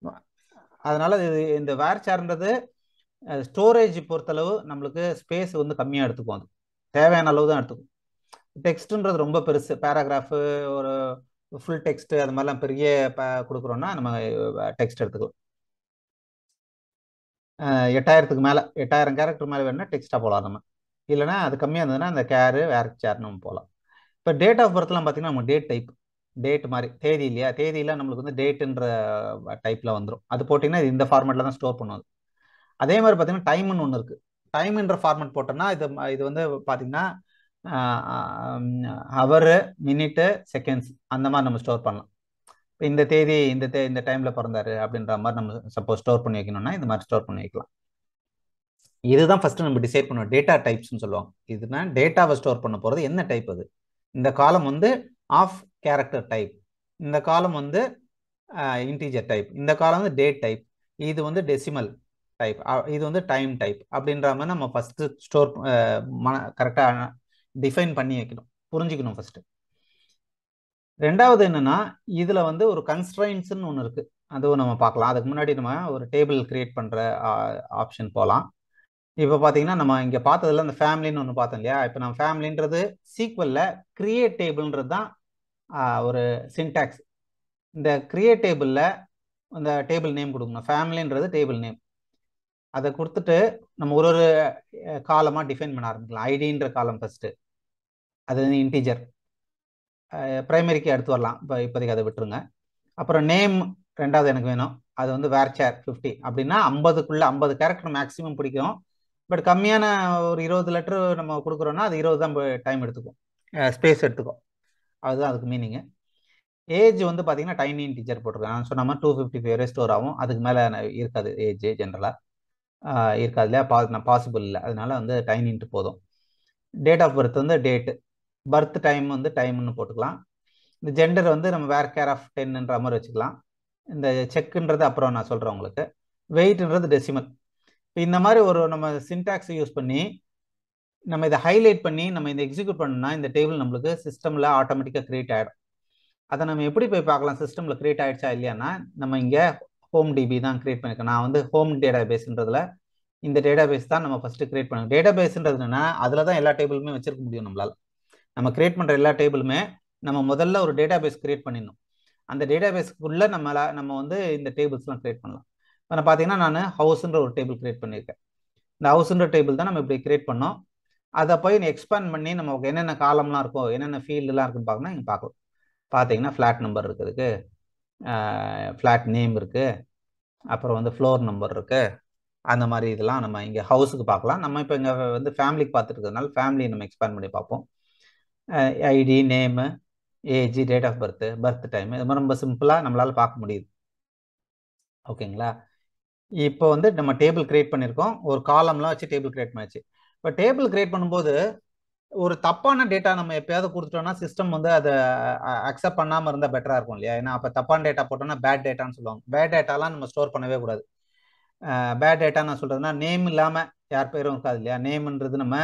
அதனால இது இந்த வேர் சேர்ன்றது ஸ்டோரேஜ் பொறுத்தளவு நம்மளுக்கு ஸ்பேஸ் வந்து கம்மியாக எடுத்துக்கும் அது தேவையான அளவு தான் எடுத்துக்கும் டெக்ஸ்ட்ன்றது ரொம்ப பெருசு பேராகிராஃபு ஒரு ஃபுல் டெக்ஸ்ட் அது மாதிரிலாம் பெரிய கொடுக்குறோன்னா நம்ம டெக்ஸ்ட் எடுத்துக்கலாம் எட்டாயிரத்துக்கு மேலே எட்டாயிரம் கேரக்டர் மேலே வேணும்னா டெக்ஸ்ட்டாக போகலாம் நம்ம இல்லைனா அது கம்மியாக இருந்ததுன்னா அந்த கேரு வேர் சேர்னு நம்ம போகலாம் இப்போ டேட் ஆஃப் பர்த்லாம் பார்த்தீங்கன்னா நம்ம டேட் டைப் டேட் மாதிரி தேதி இல்லையா தேதியில் நம்மளுக்கு வந்து டேட்டுன்ற டைப்பில் வந்துடும் அது போட்டிங்கன்னா இது இந்த ஃபார்மேட்டில் தான் ஸ்டோர் பண்ணுவது அதே மாதிரி பார்த்தீங்கன்னா டைம்னு ஒன்று இருக்குது டைம்ன்ற ஃபார்மேட் போட்டோம்னா இது இது வந்து பார்த்தீங்கன்னா ஹவரு மினிட்டு செகண்ட்ஸ் அந்த மாதிரி நம்ம ஸ்டோர் பண்ணலாம் இப்போ இந்த தேதி இந்த தே இந்த டைமில் பிறந்தாரு அப்படின்ற மாதிரி நம்ம சப்போஸ் ஸ்டோர் பண்ணி வைக்கணும்னா இந்த மாதிரி ஸ்டோர் பண்ணி வைக்கலாம் இதுதான் ஃபர்ஸ்ட் நம்ம டிசைட் பண்ணுவோம் டேட்டா டைப்ஸ்னு சொல்லுவாங்க இதுனா டேட்டாவை ஸ்டோர் பண்ண போகிறது என்ன டைப் அது இந்த காலம் வந்து ஆஃப் கேரக்டர் டைப் இந்த காலம் வந்து இன்டீஜர் டைப் இந்த காலம் வந்து டேட் டைப் இது வந்து டெசிமல் டைப் இது வந்து டைம் டைப் அப்படின்ற மாதிரி நம்ம ஃபஸ்ட்டு ஸ்டோர் மன கரெக்டாக டிஃபைன் பண்ணி வைக்கணும் புரிஞ்சுக்கணும் ஃபஸ்ட்டு ரெண்டாவது என்னன்னா இதில் வந்து ஒரு கன்ஸ்ட்ரைன்ஸ்னு ஒன்று இருக்குது அதுவும் நம்ம பார்க்கலாம் அதுக்கு முன்னாடி நம்ம ஒரு டேபிள் கிரியேட் பண்ணுற ஆப்ஷன் போகலாம் இப்போ பார்த்தீங்கன்னா நம்ம இங்கே பார்த்ததுல அந்த ஃபேமிலின்னு ஒன்று பார்த்தோம் இல்லையா இப்போ நம்ம ஃபேமிலின்றது சீக்வலில் கிரியேட் டேபிள்ன்றது தான் ஒரு சின்டாக்ஸ் இந்த கிரியேட் டேபிளில் இந்த டேபிள் நேம் கொடுக்கணும் ஃபேமிலின்றது டேபிள் நேம் அதை கொடுத்துட்டு நம்ம ஒரு ஒரு காலமாக டிஃபைன் பண்ண ஆரம்பிக்கலாம் ஐடின்ற காலம் ஃபஸ்ட்டு அது வந்து இன்டீஜர் ப்ரைமரிக்கு எடுத்து வரலாம் இப்போ இப்போதைக்கு அதை விட்டுருங்க அப்புறம் நேம் ரெண்டாவது எனக்கு வேணும் அது வந்து வேர் சேர் ஃபிஃப்டி அப்படின்னா ஐம்பதுக்குள்ள ஐம்பது கேரக்டர் மேக்ஸிமம் பிடிக்கும் பட் கம்மியான ஒரு இருபது லெட்டர் நம்ம கொடுக்குறோன்னா அது இருபது தான் டைம் எடுத்துக்கும் ஸ்பேஸ் எடுத்துக்கும் அதுதான் அதுக்கு மீனிங்கு ஏஜ் வந்து பார்த்தீங்கன்னா டைனி இன்டீஜர் போட்டிருக்கேன் நான் சொன்ன மாதிரி டூ ஃபிஃப்டி ஃபைவ் ஸ்டோர் ஆகும் அதுக்கு மேலே இருக்காது ஏஜ் ஜென்ரலாக இருக்காது இல்லையா பா நான் பாசிபிள் இல்லை அதனால வந்து டைனின்ட்டு போதும் டேட் ஆஃப் பர்த் வந்து டேட்டு பர்த் டைம் வந்து டைம்னு போட்டுக்கலாம் இந்த ஜெண்டர் வந்து நம்ம வேர் கேர் ஆஃப் டென்ன்ற மாதிரி வச்சுக்கலாம் இந்த செக்குன்றது அப்புறம் நான் சொல்கிறேன் உங்களுக்கு வெயிட்ன்றது டெசிமல் இப்போ இந்த மாதிரி ஒரு நம்ம சின்டாக்ஸ் யூஸ் பண்ணி நம்ம இதை ஹைலைட் பண்ணி நம்ம இந்த எக்ஸிக்யூட் பண்ணோம்னா இந்த டேபிள் நம்மளுக்கு சிஸ்டமில் ஆட்டோமேட்டிக்காக க்ரியேட் ஆகிடும் அதை நம்ம எப்படி போய் பார்க்கலாம் சிஸ்டமில் க்ரியேட் ஆகிடுச்சா இல்லையானா நம்ம இங்கே ஹோம் டிபி தான் க்ரியேட் பண்ணியிருக்கேன் நான் வந்து ஹோம் டேட்டா பேஸ்ன்றதுல இந்த டேட்டா பேஸ் தான் நம்ம ஃபஸ்ட்டு க்ரியேட் பண்ணுவோம் டேட்டா பேஸ்ன்றது என்னன்னா அதில் தான் எல்லா டேபிளுமே வச்சிருக்க முடியும் நம்மளால் நம்ம க்ரியேட் பண்ணுற எல்லா டேபிளுமே நம்ம முதல்ல ஒரு டேட்டா பேஸ் க்ரியேட் பண்ணிடணும் அந்த டேட்டா பேஸ்க்குள்ளே நம்மள நம்ம வந்து இந்த டேபிள்ஸ்லாம் க்ரியேட் பண்ணலாம் இப்போ நான் பார்த்தீங்கன்னா நான் ஹவுஸ்ன்ற ஒரு டேபிள் க்ரியேட் பண்ணியிருக்கேன் இந்த ஹவுஸ்ன்ற டேபிள் தான் நம்ம இப்படி க்ரியேட் பண்ணோம் அதை போய் எக்ஸ்பேண்ட் பண்ணி நமக்கு என்னென்ன காலம்லாம் இருக்கோ என்னென்ன ஃபீல்டுலாம் இருக்குன்னு பார்க்கணும் இங்கே பார்க்கலாம் பார்த்தீங்கன்னா ஃப்ளாட் நம்பர் இருக்குதுக்கு ஃப்ளாட் நேம் இருக்குது அப்புறம் வந்து ஃப்ளோர் நம்பர் இருக்குது அந்த மாதிரி இதெல்லாம் நம்ம இங்கே ஹவுஸுக்கு பார்க்கலாம் நம்ம இப்போ இங்கே வந்து ஃபேமிலிக்கு பார்த்துட்டு இருக்கிறதுனால ஃபேமிலி நம்ம எக்ஸ்பேண்ட் பண்ணி பார்ப்போம் ID name age date of birth birth time இது மாதிரி ரொம்ப சிம்பிளாக நம்மளால் பார்க்க முடியுது ஓகேங்களா இப்போ வந்து நம்ம டேபிள் கிரியேட் பண்ணியிருக்கோம் ஒரு காலம்லாம் வச்சு டேபிள் கிரியேட் பண்ணிச்சு இப்போ டேபிள் கிரியேட் பண்ணும்போது ஒரு தப்பான டேட்டா நம்ம எப்பயாவது கொடுத்துட்டோம்னா சிஸ்டம் வந்து அதை அக்செப்ட் பண்ணாமல் இருந்தால் பெட்டராக இருக்கும் இல்லையா ஏன்னா அப்போ தப்பான டேட்டா போட்டோம்னா பேட் டேட்டான்னு சொல்லுவாங்க பேட் டேட்டாலாம் நம்ம ஸ்டோர் பண்ணவே கூடாது பேட் டேட்டா நான் சொல்கிறதுனா நேம் இல்லாமல் யார் பேரும் இருக்காது இல்லையா நேம்ன்றது நம்ம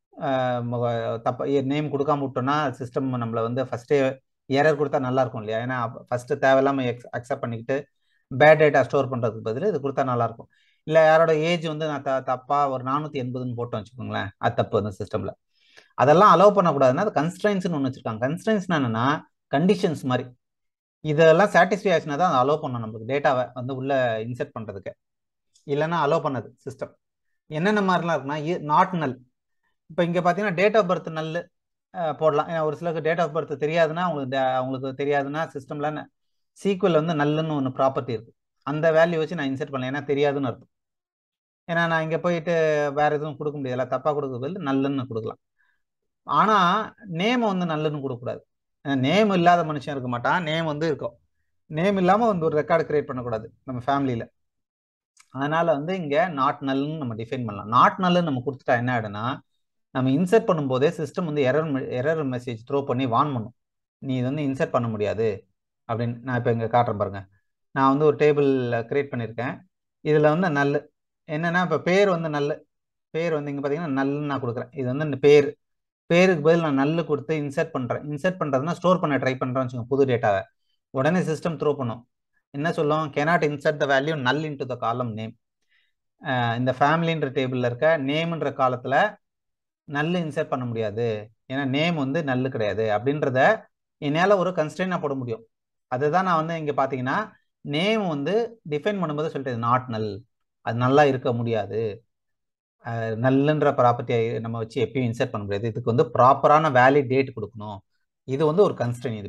தப்ப நேம் கொடுக்காம விட்டோம்னா சிஸ்டம் நம்மளை வந்து ஃபஸ்ட்டே எரர் கொடுத்தா நல்லா இருக்கும் இல்லையா ஏன்னா ஃபஸ்ட்டு தேவையில்லாமல் எக்ஸ் அக்செப்ட் பண்ணிக்கிட்டு பேட் டேட்டா ஸ்டோர் பண்ணுறதுக்கு பதில் இது கொடுத்தா நல்லாயிருக்கும் இல்லை யாரோட ஏஜ் வந்து நான் த தப்பாக ஒரு நானூற்றி எண்பதுன்னு போட்டோம் வச்சுக்கோங்களேன் அது தப்பு அந்த சிஸ்டமில் அதெல்லாம் அலோவ் பண்ணக்கூடாதுன்னா அது கன்ஸ்ட்ரைன்ஸ்னு ஒன்று வச்சுருக்காங்க கன்ஸ்ட்ரைன்ஸ்னா என்னன்னா கண்டிஷன்ஸ் மாதிரி இதெல்லாம் சாட்டிஸ்ஃபை ஆச்சுன்னா தான் அதை அலோவ் பண்ணணும் நம்மளுக்கு டேட்டாவை வந்து உள்ளே இன்செர்ட் பண்ணுறதுக்கு இல்லைன்னா அலோவ் பண்ணது சிஸ்டம் என்னென்ன மாதிரிலாம் இருக்குன்னா நாட் நல் இப்போ இங்கே பார்த்தீங்கன்னா டேட் ஆஃப் பர்த் நல்லு போடலாம் ஏன்னா ஒரு சிலருக்கு டேட் ஆஃப் பர்த் தெரியாதுன்னா அவங்களுக்கு அவங்களுக்கு தெரியாதுன்னா சிஸ்டமில் சீக்குவல் வந்து நல்லுன்னு ஒன்று ப்ராப்பர்ட்டி இருக்குது அந்த வேல்யூ வச்சு நான் இன்செர்ட் பண்ணல ஏன்னா தெரியாதுன்னு அர்த்தம் ஏன்னா நான் இங்கே போயிட்டு வேறு எதுவும் கொடுக்க முடியாதுல்ல தப்பாக கொடுக்க பதில் நல்லுன்னு கொடுக்கலாம் ஆனால் நேம் வந்து நல்லுன்னு கொடுக்கக்கூடாது நேம் இல்லாத மனுஷன் இருக்க மாட்டான் நேம் வந்து இருக்கும் நேம் இல்லாமல் வந்து ஒரு ரெக்கார்டு கிரியேட் பண்ணக்கூடாது நம்ம ஃபேமிலியில் அதனால் வந்து இங்கே நாட் நல்லுன்னு நம்ம டிஃபைன் பண்ணலாம் நாட் நல்லுன்னு நம்ம கொடுத்துட்டா என்ன ஆகிடும்னா நம்ம இன்சர்ட் பண்ணும்போதே சிஸ்டம் வந்து எரர் எரர் மெசேஜ் த்ரோ பண்ணி வான் பண்ணும் நீ இது வந்து இன்சர்ட் பண்ண முடியாது அப்படின்னு நான் இப்போ இங்கே காட்டுறேன் பாருங்க நான் வந்து ஒரு டேபிள் கிரியேட் பண்ணியிருக்கேன் இதில் வந்து நல்ல என்னென்னா இப்போ பேர் வந்து நல்ல பேர் வந்து இங்கே பார்த்தீங்கன்னா நல்லுன்னு நான் கொடுக்குறேன் இது வந்து இந்த பேர் பேருக்கு பதில் நான் நல்லு கொடுத்து இன்சர்ட் பண்ணுறேன் இன்சர்ட் பண்ணுறதுனா ஸ்டோர் பண்ண ட்ரை பண்ணுறேன்னு வச்சுக்கோங்க புது டேட்டாவை உடனே சிஸ்டம் த்ரோ பண்ணும் என்ன சொல்லும் கேனாட் இன்சர்ட் த வேல்யூ நல் இன் டு த காலம் நேம் இந்த ஃபேமிலின்ற டேபிளில் இருக்க நேம்ன்ற காலத்தில் நல்லு இன்சர்ட் பண்ண முடியாது ஏன்னா நேம் வந்து நல்லு கிடையாது அப்படின்றத என்னால் ஒரு கன்ஸ்டன்டாக போட முடியும் அதுதான் நான் வந்து இங்கே பார்த்தீங்கன்னா நேம் வந்து டிஃபைன் பண்ணும்போது சொல்லிட்டு நாட் நல் அது நல்லா இருக்க முடியாது நல்லுன்ற ப்ராப்பர்ட்டியை நம்ம வச்சு எப்பயும் இன்சர்ட் பண்ண முடியாது இதுக்கு வந்து ப்ராப்பரான வேலிட் டேட் கொடுக்கணும் இது வந்து ஒரு கன்ஸ்டன் இது பேர்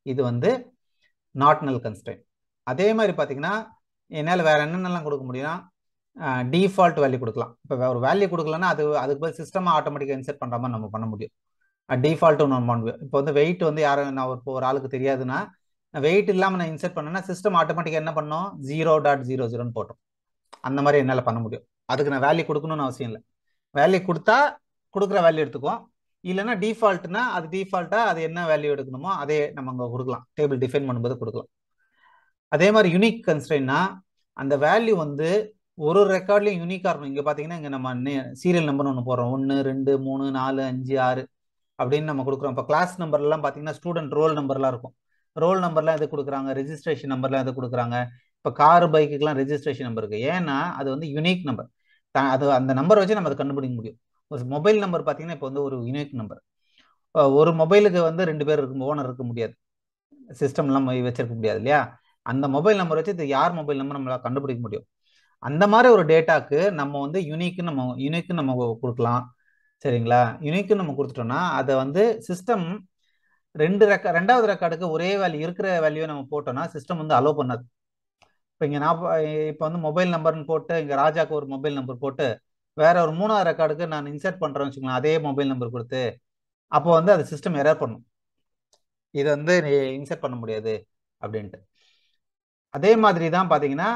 இது வந்து நாட் நல் கன்ஸ்ட்ரெயின் அதே மாதிரி பார்த்தீங்கன்னா என்னால் வேற என்னென்னலாம் கொடுக்க முடியும்னா டிஃபால்ட் வேல்யூ கொடுக்கலாம் இப்போ ஒரு வேல்யூ கொடுக்கலன்னா அது அதுக்கு பதில் சிஸ்டம் ஆட்டோமேட்டிக்காக இன்செர்ட் பண்ணுற மாதிரி நம்ம பண்ண முடியும் டிஃபால்ட் ஒன்று பண்ண முடியும் இப்போ வந்து வெயிட் வந்து யாரும் நான் ஒரு ஒரு ஆளுக்கு தெரியாதுன்னா வெயிட் இல்லாமல் நான் இன்செர்ட் பண்ணேன்னா சிஸ்டம் ஆட்டோமேட்டிக்காக என்ன பண்ணோம் ஜீரோ டாட் ஜீரோ ஜீரோன்னு போட்டோம் அந்த மாதிரி என்னால் பண்ண முடியும் அதுக்கு நான் வேல்யூ கொடுக்கணும்னு அவசியம் இல்லை வேல்யூ கொடுத்தா கொடுக்குற வேல்யூ எடுத்துக்குவோம் இல்லைன்னா டிஃபால்ட்னா அது டிஃபால்ட்டாக அது என்ன வேல்யூ எடுக்கணுமோ அதே நம்ம அங்கே கொடுக்கலாம் டேபிள் டிஃபைன் பண்ணும்போது கொடுக்கலாம் அதே மாதிரி யூனிக் கன்ஸ்ட்ரெயின்னா அந்த வேல்யூ வந்து ஒரு ஒரு ரெக்கார்ட்லையும் யூனிக்காக இருக்கும் இங்கே பார்த்தீங்கன்னா இங்கே நம்ம சீரியல் நம்பர் ஒன்று போடுறோம் ஒன்று ரெண்டு மூணு நாலு அஞ்சு ஆறு அப்படின்னு நம்ம கொடுக்குறோம் இப்போ கிளாஸ் நம்பர்லாம் பார்த்தீங்கன்னா ஸ்டூடெண்ட் ரோல் நம்பர்லாம் இருக்கும் ரோல் நம்பர்லாம் எது கொடுக்குறாங்க ரெஜிஸ்ட்ரேஷன் நம்பர்லாம் எது கொடுக்குறாங்க இப்போ கார் பைக்குக்கெலாம் ரெஜிஸ்ட்ரேஷன் நம்பர் இருக்குது ஏன்னா அது வந்து யூனிக் நம்பர் அது அந்த நம்பர் வச்சு நம்ம அதை கண்டுபிடிக்க முடியும் ஒரு மொபைல் நம்பர் பார்த்தீங்கன்னா இப்போ வந்து ஒரு யூனிக் நம்பர் ஒரு மொபைலுக்கு வந்து ரெண்டு பேர் இருக்கும் ஓனர் இருக்க முடியாது சிஸ்டம்லாம் வச்சிருக்க முடியாது இல்லையா அந்த மொபைல் நம்பர் வச்சு இது யார் மொபைல் நம்பர் நம்மளால கண்டுபிடிக்க முடியும் அந்த மாதிரி ஒரு டேட்டாக்கு நம்ம வந்து யூனிக்கு நம்ம யூனிக்கு நம்ம கொடுக்கலாம் சரிங்களா யூனிக்கு நம்ம கொடுத்துட்டோம்னா அதை வந்து சிஸ்டம் ரெண்டு ரெக்கா ரெண்டாவது ரெக்கார்டுக்கு ஒரே வேல்யூ இருக்கிற வேல்யூ நம்ம போட்டோம்னா சிஸ்டம் வந்து அலோவ் பண்ணாது இப்போ இங்கே நான் இப்போ வந்து மொபைல் நம்பர்னு போட்டு இங்கே ராஜாக்கு ஒரு மொபைல் நம்பர் போட்டு வேற ஒரு மூணாவது ரெக்கார்டுக்கு நான் இன்சர்ட் பண்ணுறேன்னு வச்சுக்கோங்களேன் அதே மொபைல் நம்பர் கொடுத்து அப்போ வந்து அது சிஸ்டம் எரர் பண்ணும் இதை வந்து இன்சர்ட் பண்ண முடியாது அப்படின்ட்டு அதே மாதிரி தான் பார்த்தீங்கன்னா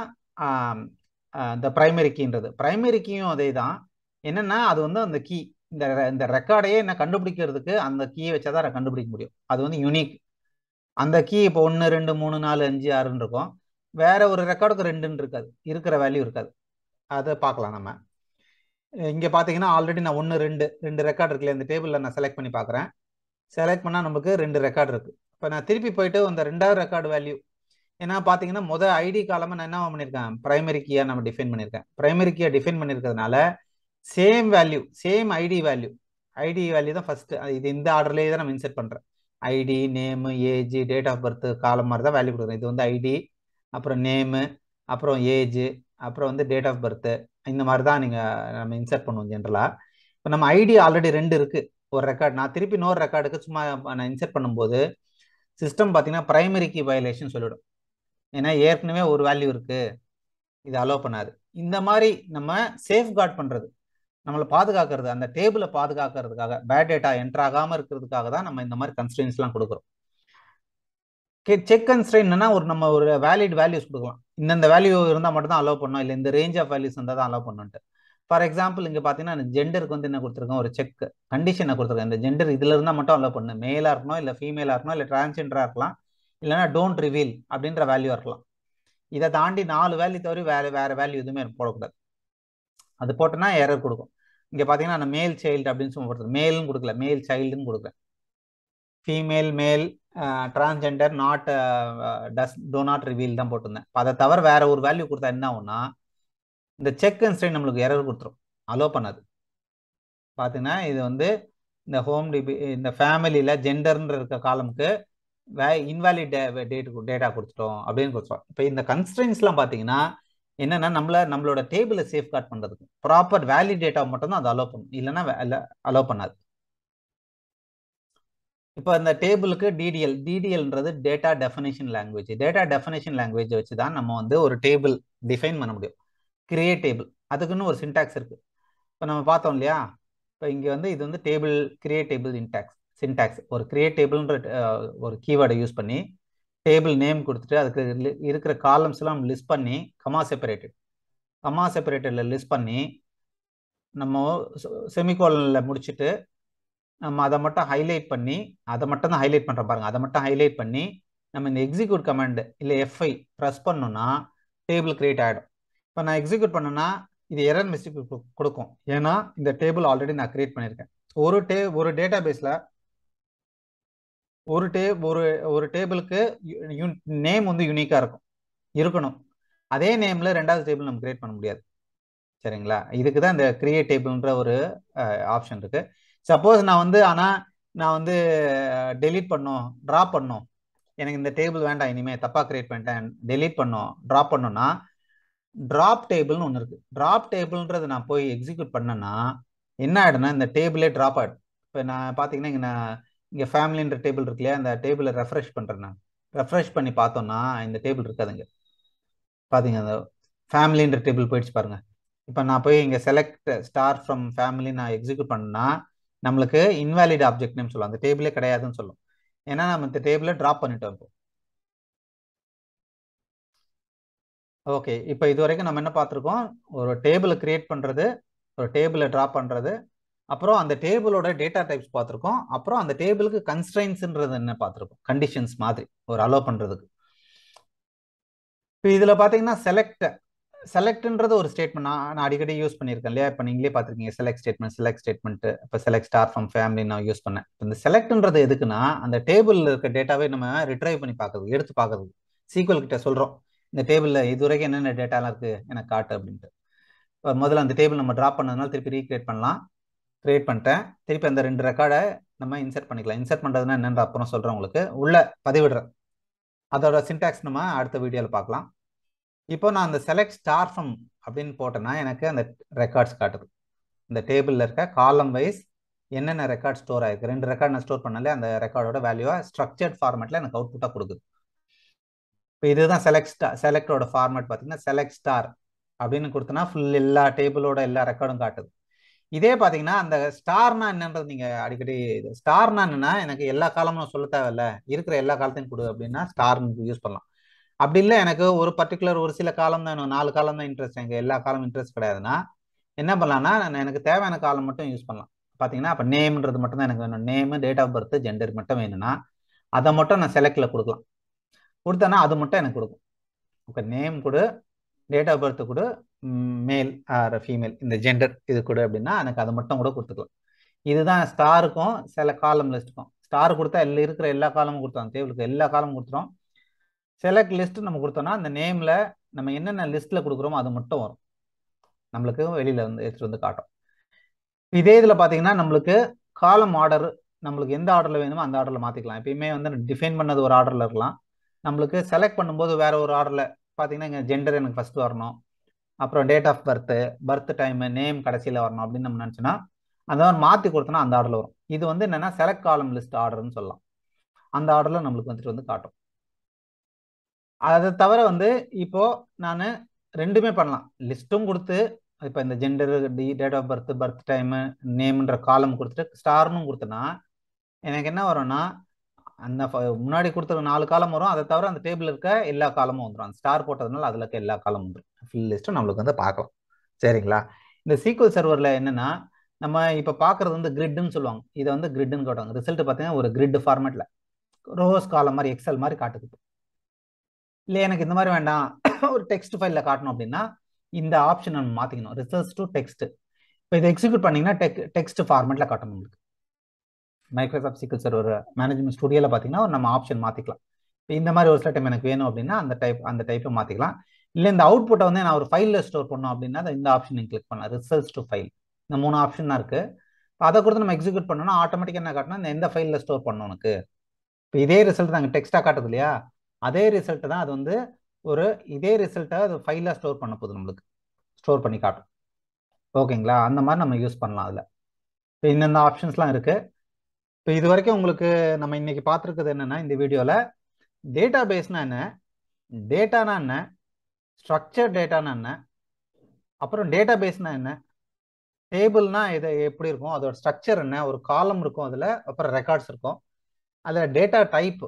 இந்த ப்ரைமரி கீன்றது ப்ரைமரி கீயும் அதே தான் என்னன்னா அது வந்து அந்த கீ இந்த இந்த ரெக்கார்டையே என்ன கண்டுபிடிக்கிறதுக்கு அந்த கீயை வச்சா தான் கண்டுபிடிக்க முடியும் அது வந்து யூனிக் அந்த கீ இப்போ ஒன்று ரெண்டு மூணு நாலு அஞ்சு ஆறுன்னு இருக்கும் வேற ஒரு ரெக்கார்டுக்கு ரெண்டுன்னு இருக்காது இருக்கிற வேல்யூ இருக்காது அதை பார்க்கலாம் நம்ம இங்கே பார்த்தீங்கன்னா ஆல்ரெடி நான் ஒன்று ரெண்டு ரெண்டு ரெக்கார்டு இருக்குல்ல இந்த டேபிளில் நான் செலக்ட் பண்ணி பார்க்குறேன் செலக்ட் பண்ணால் நமக்கு ரெண்டு ரெக்கார்டு இருக்குது இப்போ நான் திருப்பி போயிட்டு அந்த ரெண்டாவது ரெக்கார்டு வேல்யூ ஏன்னா பார்த்தீங்கன்னா முதல் ஐடி காலமாக நான் என்ன பண்ணியிருக்கேன் ப்ரைமரி கீயாக நம்ம டிஃபைன் பண்ணியிருக்கேன் ப்ரைமரி கீயாக டிஃபைன் பண்ணியிருக்கிறதுனால same value same ID value ID value தான் ஃபர்ஸ்ட் இது இந்த ஆர்டர்லேயே தான் நம்ம இன்செர்ட் பண்ணுறேன் ID name age date of birth column மாதிரி தான் வேல்யூ கொடுக்குறேன் இது வந்து ஐடி அப்புறம் நேமு அப்புறம் ஏஜ் அப்புறம் வந்து டேட் ஆஃப் பர்த்து இந்த மாதிரி தான் நீங்கள் நம்ம இன்சர்ட் பண்ணுவோம் ஜென்ரலாக இப்போ நம்ம ஐடி ஆல்ரெடி ரெண்டு இருக்குது ஒரு ரெக்கார்ட் நான் திருப்பி இன்னொரு ரெக்கார்டுக்கு சும்மா நான் இன்சர்ட் பண்ணும்போது சிஸ்டம் பார்த்தீங்கன்னா ப்ரைமரி கீ வயலேஷன் சொல்லிவிடும் ஏன்னா ஏற்கனவே ஒரு வேல்யூ இருக்குது இது அலோவ் பண்ணாது இந்த மாதிரி நம்ம சேஃப் கார்ட் பண்ணுறது நம்மளை பாதுகாக்கிறது அந்த டேபிளை பாதுகாக்கிறதுக்காக பேட் டேட்டா என்டர் ஆகாமல் இருக்கிறதுக்காக தான் நம்ம இந்த மாதிரி கன்ஸ்டன்ஸ்லாம் கொடுக்குறோம் செக் கன்ஸ்ட்ரெயின்னா ஒரு நம்ம ஒரு வேலிட் வேல்யூஸ் கொடுக்கலாம் இந்தந்த வேல்யூ இருந்தால் மட்டும் தான் அலோவ் பண்ணோம் இல்லை இந்த ரேஞ்ச் ஆஃப் வேல்யூஸ் இருந்தால் தான் அலோவ் பண்ணுன்ட்டு ஃபார் எக்ஸாம்பிள் இங்கே பார்த்தீங்கன்னா ஜெண்டருக்கு வந்து என்ன கொடுத்துருக்கோம் ஒரு செக் கண்டிஷனை கொடுத்துருக்கேன் இந்த ஜெண்டர் இதில் இருந்தால் மட்டும் அலோவ் பண்ணு மேலாக இருக்கணும் இல்லை ஃபீமேலாக இருக்கணும் இல்லை டிரான்ஸ்ஜெண்டராக இருக்கலாம் இல்லைனா டோன்ட் ரிவீல் அப்படின்ற வேல்யூ இருக்கலாம் இதை தாண்டி நாலு வேல்யூ தவிர வேறு வேறு வேல்யூ எதுவுமே போடக்கூடாது அது போட்டோன்னா எரர் கொடுக்கும் இங்கே பார்த்தீங்கன்னா நான் மேல் சைல்டு அப்படின்னு சொல்லி கொடுத்துருக்கேன் மேல்னு கொடுக்கல மேல் சைல்டுன்னு கொடுக்குறேன் female male transgender not does do not reveal தான் போட்டிருந்தேன் அதை தவிர வேற ஒரு வேல்யூ கொடுத்தா என்ன ஆகும்னா இந்த செக் அண்ட் ஸ்ட்ரெயின் நம்மளுக்கு எரர் கொடுத்துரும் அலோ பண்ணாது பார்த்தீங்கன்னா இது வந்து இந்த ஹோம் டிபி இந்த ஃபேமிலியில் ஜெண்டர்ன்ற இருக்க காலமுக்கு வே இன்வாலிட் டேட் டேட்டா கொடுத்துட்டோம் அப்படின்னு கொடுத்துருவோம் இப்போ இந்த கன்ஸ்ட்ரெயின்ஸ்லாம் பார்த்தீங்கன்னா என்னன்னா நம்மள நம்மளோட டேபிளை சேஃப் கார்ட் பண்ணுறதுக்கு ப்ராப்பர் வேலிட் டேட்டா மட்டும் தான் அது அலோவ் பண்ணும் இல்லைன்னா அலோவ் பண்ணாது இப்போ இந்த டேபிளுக்கு டிடிஎல் டிடிஎல்ன்றது data definition language data definition language வச்சு தான் நம்ம வந்து ஒரு டேபிள் டிஃபைன் பண்ண முடியும் கிரியேட் டேபிள் அதுக்குன்னு ஒரு சின்டாக்ஸ் இருக்கு இப்போ நம்ம பார்த்தோம் இல்லையா இப்போ இங்கே வந்து இது வந்து டேபிள் கிரியேட் டேபிள் இன்டாக்ஸ் சின்டாக்ஸ் ஒரு கிரியேட் டேபிள்ன்ற ஒரு கீவேர்டை யூஸ் பண்ணி டேபிள் நேம் கொடுத்துட்டு அதுக்கு இருக்கிற காலம்ஸ் எல்லாம் லிஸ்ட் பண்ணி கமா செப்பரேட்டட் கமா செப்பரேட்டடில் லிஸ்ட் பண்ணி நம்ம செமிகோலனில் முடிச்சுட்டு நம்ம அதை மட்டும் ஹைலைட் பண்ணி அதை மட்டும் தான் ஹைலைட் பண்ணுற பாருங்க அதை மட்டும் ஹைலைட் பண்ணி நம்ம இந்த எக்ஸிக்யூட் கமாண்ட் இல்லை எஃப்ஐ ப்ரெஸ் பண்ணோம்னா டேபிள் கிரியேட் ஆகிடும் இப்போ நான் எக்ஸிக்யூட் பண்ணேன்னா இது எரர் மிஸ்டேக் கொடுக்கும் ஏன்னா இந்த டேபிள் ஆல்ரெடி நான் கிரியேட் பண்ணியிருக்கேன் ஒரு டே ஒரு டேட்டா பேஸில் ஒரு டே ஒரு ஒரு டேபிளுக்கு நேம் வந்து யூனிக்காக இருக்கும் இருக்கணும் அதே நேமில் ரெண்டாவது டேபிள் நம்ம கிரியேட் பண்ண முடியாது சரிங்களா இதுக்கு தான் இந்த கிரியேட் டேபிள்ன்ற ஒரு ஆப்ஷன் இருக்குது சப்போஸ் நான் வந்து ஆனால் நான் வந்து டெலீட் பண்ணோம் ட்ராப் பண்ணோம் எனக்கு இந்த டேபிள் வேண்டாம் இனிமேல் தப்பாக கிரியேட் பண்ணிட்டேன் டெலீட் பண்ணோம் ட்ராப் பண்ணோன்னா ட்ராப் டேபிள்னு ஒன்று இருக்குது ட்ராப் டேபிள்ன்றது நான் போய் எக்ஸிக்யூட் பண்ணேன்னா என்ன ஆகிடும்னா இந்த டேபிளே ட்ராப் ஆகிடும் இப்போ நான் பார்த்தீங்கன்னா இங்கே நான் இங்கே ஃபேமிலின்ற டேபிள் இருக்கு இல்லையா அந்த டேபிளை ரெஃப்ரெஷ் பண்ணுறேன் நான் ரெஃப்ரெஷ் பண்ணி பார்த்தோம்னா இந்த டேபிள் இருக்காதுங்க பார்த்தீங்க அந்த ஃபேமிலின்ற டேபிள் போயிடுச்சு பாருங்க இப்போ நான் போய் இங்கே செலக்ட் ஸ்டார் ஃப்ரம் ஃபேமிலி நான் எக்ஸிக்யூட் பண்ணா நம்மளுக்கு இன்வாலிட் ஆப்ஜெக்ட் நேம் சொல்லுவோம் அந்த டேபிளே கிடையாதுன்னு சொல்லும் ஏன்னா நம்ம இந்த டேபிளை ட்ராப் பண்ணிட்டோம் இப்போ ஓகே இப்போ இது வரைக்கும் நம்ம என்ன பார்த்துருக்கோம் ஒரு டேபிளை கிரியேட் பண்ணுறது ஒரு டேபிளை ட்ராப் பண்ணுறது அப்புறம் அந்த டேபிளோட டேட்டா டைப்ஸ் பார்த்துருக்கோம் அப்புறம் அந்த டேபிளுக்கு கன்ஸ்ட்ரைன்ஸ்ன்றது என்ன பார்த்துருக்கோம் கண்டிஷன்ஸ் மாதிரி ஒரு அலோ பண்ணுறதுக்கு இப்போ இதில் பார்த்தீங்கன்னா செலக்ட் செலக்ட்ன்றது ஒரு ஸ்டேட்மெண்ட் நான் நான் அடிக்கடி யூஸ் பண்ணியிருக்கேன் இல்லையா இப்போ நீங்களே பார்த்துருக்கீங்க செலக்ட் ஸ்டேட்மெண்ட் செலக்ட் ஸ்டேட்மெண்ட் இப்போ செலக்ட் ஸ்டார் ஃப்ரம் ஃபேமிலி நான் யூஸ் பண்ணேன் இந்த செலக்ட்ன்றது எதுக்குன்னா அந்த டேபிளில் இருக்க டேட்டாவே நம்ம ரிட்ரைவ் பண்ணி பார்க்குறது எடுத்து பார்க்குறது சீக்வல் கிட்ட சொல்கிறோம் இந்த டேபிளில் இது வரைக்கும் என்னென்ன டேட்டாலாம் இருக்குது எனக்கு காட்டு அப்படின்ட்டு இப்போ முதல்ல அந்த டேபிள் நம்ம ட்ராப் பண்ணதுனால திருப்பி ரீக்ரியேட் பண்ணலாம் கிரியேட் பண்ணிட்டேன் திருப்பி அந்த ரெண்டு ரெக்கார்டை நம்ம இன்சர்ட் பண்ணிக்கலாம் இன்சர்ட் பண்ணுறதுனா என்னென்ற அப்புறம் சொல்கிறேன் உங்களுக்கு உள்ள பதிவிடுறேன் அதோட சின்டாக்ஸ் நம்ம அடுத்த வீடியோவில் பார்க்கலாம் இப்போ நான் அந்த செலக்ட் ஸ்டார் ஃப்ரம் அப்படின்னு போட்டேன்னா எனக்கு அந்த ரெக்கார்ட்ஸ் காட்டுது இந்த டேபிளில் இருக்க காலம் வைஸ் என்னென்ன ரெக்கார்ட் ஸ்டோர் ஆயிருக்கு ரெண்டு ரெக்கார்ட் நான் ஸ்டோர் பண்ணாலே அந்த ரெக்கார்டோட வேல்யூவா ஸ்ட்ரக்சர்ட் ஃபார்மேட்டில் எனக்கு அவுட்புட்டாக கொடுக்குது இப்போ இதுதான் செலக்ட் ஸ்டார் செலக்டோட ஃபார்மேட் பார்த்தீங்கன்னா செலக்ட் ஸ்டார் அப்படின்னு கொடுத்தனா ஃபுல் எல்லா டேபிளோட எல்லா ரெக்கார்டும் காட்டுது இதே பார்த்தீங்கன்னா அந்த ஸ்டார்னா என்னன்றது நீங்கள் அடிக்கடி ஸ்டார்னா என்னன்னா எனக்கு எல்லா காலமும் சொல்ல தேவையில்ல இருக்கிற எல்லா காலத்தையும் கொடு அப்படின்னா ஸ்டார்னு யூஸ் பண்ணலாம் அப்படி இல்லை எனக்கு ஒரு பர்டிகுலர் ஒரு சில காலம் தான் வேணும் நாலு காலம் தான் இன்ட்ரெஸ்ட் எனக்கு எல்லா காலம் இன்ட்ரெஸ்ட் கிடையாதுன்னா என்ன பண்ணலாம்னா நான் எனக்கு தேவையான காலம் மட்டும் யூஸ் பண்ணலாம் பார்த்தீங்கன்னா அப்போ நேம்ன்றது மட்டும் தான் எனக்கு வேணும் name date of birth gender மட்டும் வேணும்னா அதை மட்டும் நான் செலக்ட்ல கொடுக்கலாம் கொடுத்தேன்னா அது மட்டும் எனக்கு கொடுக்கும் ஓகே நேம் கொடு டேட் ஆஃப் பர்த் கொடு மேல் ஆர் ஃபீமேல் இந்த ஜெண்டர் இது கொடு அப்படின்னா எனக்கு அது மட்டும் கூட கொடுத்துக்கலாம் இதுதான் ஸ்டாருக்கும் சில காலம் லிஸ்ட்டுக்கும் ஸ்டார் கொடுத்தா எல்லாம் இருக்கிற எல்லா காலமும் கொடுத்தோம் டேபிளுக்கு எல்லா காலமும் கொடுத்துரும் செலக்ட் லிஸ்ட் நம்ம கொடுத்தோம்னா அந்த நேம்ல நம்ம என்னென்ன லிஸ்ட்ல கொடுக்குறோமோ அது மட்டும் வரும் நம்மளுக்கு வெளியில வந்து எடுத்துட்டு வந்து காட்டும் இதே இதுல பாத்தீங்கன்னா நம்மளுக்கு காலம் ஆர்டர் நம்மளுக்கு எந்த ஆர்டர்ல வேணுமோ அந்த ஆர்டர்ல மாத்திக்கலாம் எப்பயுமே வந்து டிஃபைன் பண்ணது ஒரு ஆர்டர்ல இருக்கலாம் நம்மளுக்கு செலக்ட் பண்ணும்போது வேற ஒரு ஆர்டர்ல பாத்தீங்கன்னா இங்க ஜெண்டர் எனக்கு ஃபர்ஸ்ட் வரணும் அப்புறம் date of birth birth time name கடைசியில வரணும் அப்படின்னு நம்ம நினைச்சோன்னா அந்த மாதிரி மாத்தி கொடுத்தோம்னா அந்த ஆர்டர்ல வரும் இது வந்து என்னன்னா செலக்ட் காலம் லிஸ்ட் ஆர்டர்னு சொல்லலாம் அந்த ஆர்டர்ல நம்மளுக்கு வந்துட்டு வந்து காட்டும் அதை தவிர வந்து இப்போ நான் ரெண்டுமே பண்ணலாம் லிஸ்ட்டும் கொடுத்து இப்போ இந்த ஜெண்டர் டி date of birth birth time நேம்ன்ற காலம் கொடுத்துட்டு ஸ்டார்னும் கொடுத்தனா எனக்கு என்ன வரும்னா அந்த முன்னாடி கொடுத்துருக்க நாலு காலம் வரும் அதை தவிர அந்த டேபிள் இருக்க எல்லா காலமும் வந்துடும் அந்த ஸ்டார் போட்டதுனால அதில் இருக்க எல்லா காலமும் வந்துடும் ஃபில் லிஸ்ட்டும் நம்மளுக்கு வந்து பார்க்கலாம் சரிங்களா இந்த சீக்வல் சர்வரில் என்னன்னா நம்ம இப்போ பார்க்குறது வந்து கிரிட்னு சொல்லுவாங்க இதை வந்து கிரிட்னு காட்டுவாங்க ரிசல்ட் பார்த்தீங்கன்னா ஒரு கிரிட் ஃபார்மேட்டில் ரோஸ் காலம் மாதிரி எக்ஸல் மாதிரி காட்டுது இல்லை எனக்கு இந்த மாதிரி வேண்டாம் ஒரு டெக்ஸ்ட் ஃபைலில் காட்டணும் அப்படின்னா இந்த ஆப்ஷன் நம்ம மாற்றிக்கணும் ரிசர்ச் டு டெக்ஸ்ட் இப்போ இதை எக்ஸிக்யூட் பண்ணிங்கன்னா டெக் டெக்ஸ்ட் ஃபார்மேட்டில் காட்டணும் உங்களுக்கு மைக்ரோசாஃப்ட் சீக்கிள் சர்வர் மேனேஜ்மெண்ட் ஸ்டுடியோவில் பார்த்தீங்கன்னா நம்ம ஆப்ஷன் மாற்றிக்கலாம் இப்போ இந்த மாதிரி ஒரு சில டைம் எனக்கு வேணும் அப்படின்னா அந்த டைப் அந்த டைப்பை மாற்றிக்கலாம் இல்லை இந்த அவுட்புட்டை வந்து நான் ஒரு ஃபைலில் ஸ்டோர் பண்ணோம் அப்படின்னா இந்த ஆப்ஷன் நீங்கள் கிளிக் பண்ணலாம் ரிசர்ச் டு ஃபைல் இந்த மூணு ஆப்ஷன் தான் இருக்குது அதை கொடுத்து நம்ம எக்ஸிக்யூட் பண்ணோம்னா ஆட்டோமேட்டிக்காக என்ன காட்டணும் இந்த எந்த ஃபைலில் ஸ்டோர் பண்ணணும் உனக்கு இப்போ இதே ரிசல்ட் தான் டெக்ஸ்ட்டாக காட்டுது இல்லையா அதே ரிசல்ட் தான் அது வந்து ஒரு இதே ரிசல்ட்டை அது ஃபைலாக ஸ்டோர் பண்ண போகுது நம்மளுக்கு ஸ்டோர் பண்ணி காட்டும் ஓகேங்களா அந்த மாதிரி நம்ம யூஸ் பண்ணலாம் அதில் இப்போ இந்தந்த ஆப்ஷன்ஸ்லாம் இருக்குது இப்போ இது வரைக்கும் உங்களுக்கு நம்ம இன்னைக்கு பார்த்துருக்குது என்னென்னா இந்த வீடியோவில் டேட்டா பேஸ்னா என்ன டேட்டானா என்ன ஸ்ட்ரக்சர் டேட்டானா என்ன அப்புறம் டேட்டா பேஸ்னா என்ன டேபிள்னா இது எப்படி இருக்கும் அதோட ஸ்ட்ரக்சர் என்ன ஒரு காலம் இருக்கும் அதில் அப்புறம் ரெக்கார்ட்ஸ் இருக்கும் அதில் data type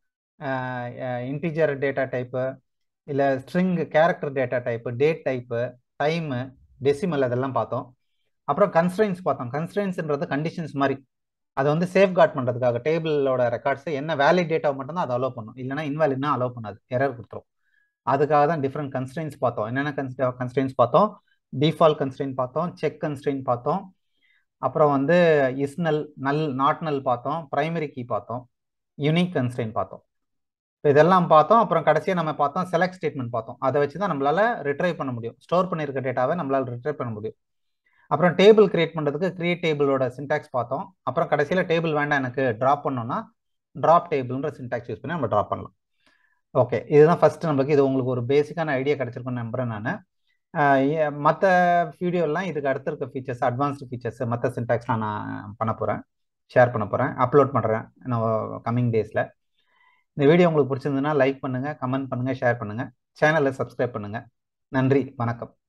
integer data type இல்லை string character data type date type time decimal அதெல்லாம் பார்த்தோம் அப்புறம் கன்ஸ்ட்ரெயின்ஸ் பார்த்தோம் கன்ஸ்ட்ரெயின்ஸ்ன்றது கண்டிஷன்ஸ் மாதிரி அதை வந்து சேஃப் கார்ட் பண்ணுறதுக்காக டேபிளோட ரெக்கார்ட்ஸ் என்ன வேலிட் டேட்டா மட்டும்தான் அதை அலோவ் பண்ணும் இல்லைனா இன்வாலிட்னா அலோவ் பண்ணாது எரர் கொடுத்துரும் அதுக்காக தான் டிஃப்ரெண்ட் கன்ஸ்ட்ரெயின்ஸ் பார்த்தோம் என்னென்ன கன்ஸ் கன்ஸ்ட்ரெயின்ஸ் பார்த்தோம் டிஃபால்ட் கன்ஸ்ட்ரெயின் பார்த்தோம் செக் கன்ஸ்ட்ரெயின் பார்த்தோம் அப்புறம் வந்து is null null not null பார்த்தோம் ப்ரைமரி கீ பார்த்தோம் யூனிக் கன்ஸ்ட்ரெயின் பார்த்தோம் இப்போ இதெல்லாம் பார்த்தோம் அப்புறம் கடைசியாக நம்ம பார்த்தோம் செலக்ட் ஸ்டேட்மெண்ட் பார்த்தோம் அதை வச்சு தான் நம்மளால ரிட்ரைவ் பண்ண முடியும் ஸ்டோர் பண்ணியிருக்க டேட்டாவை நம்மளால ரிட்ரைவ் பண்ண முடியும் அப்புறம் டேபிள் கிரியேட் பண்ணுறதுக்கு கிரியேட் டேபிளோட சின்டாக்ஸ் பார்த்தோம் அப்புறம் கடைசியில் டேபிள் வேண்டாம் எனக்கு ட்ராப் பண்ணோம்னா ட்ராப் டேபிள்ன்ற சின்டாக்ஸ் யூஸ் பண்ணி நம்ம ட்ராப் பண்ணலாம் ஓகே இதுதான் ஃபர்ஸ்ட் நம்மளுக்கு இது உங்களுக்கு ஒரு பேசிக்கான ஐடியா கிடைச்சிருக்குன்னு நம்புறேன் நான் மற்ற வீடியோலாம் இதுக்கு அடுத்து இருக்க ஃபீச்சர்ஸ் அட்வான்ஸ்டு ஃபீச்சர்ஸ் மற்ற சின்டாக்ஸ்லாம் நான் பண்ண போகிறேன் ஷேர் பண்ண போகிறேன் அப்லோட் பண்ணுறேன் இன்னும் கம்மிங் டேஸில் இந்த வீடியோ உங்களுக்கு பிடிச்சிருந்ததுன்னா லைக் பண்ணுங்கள் கமெண்ட் பண்ணுங்கள் ஷேர் பண்ணுங்கள் சேனலை சப்ஸ்கிரைப் பண்ணுங்கள் நன்றி வணக்கம்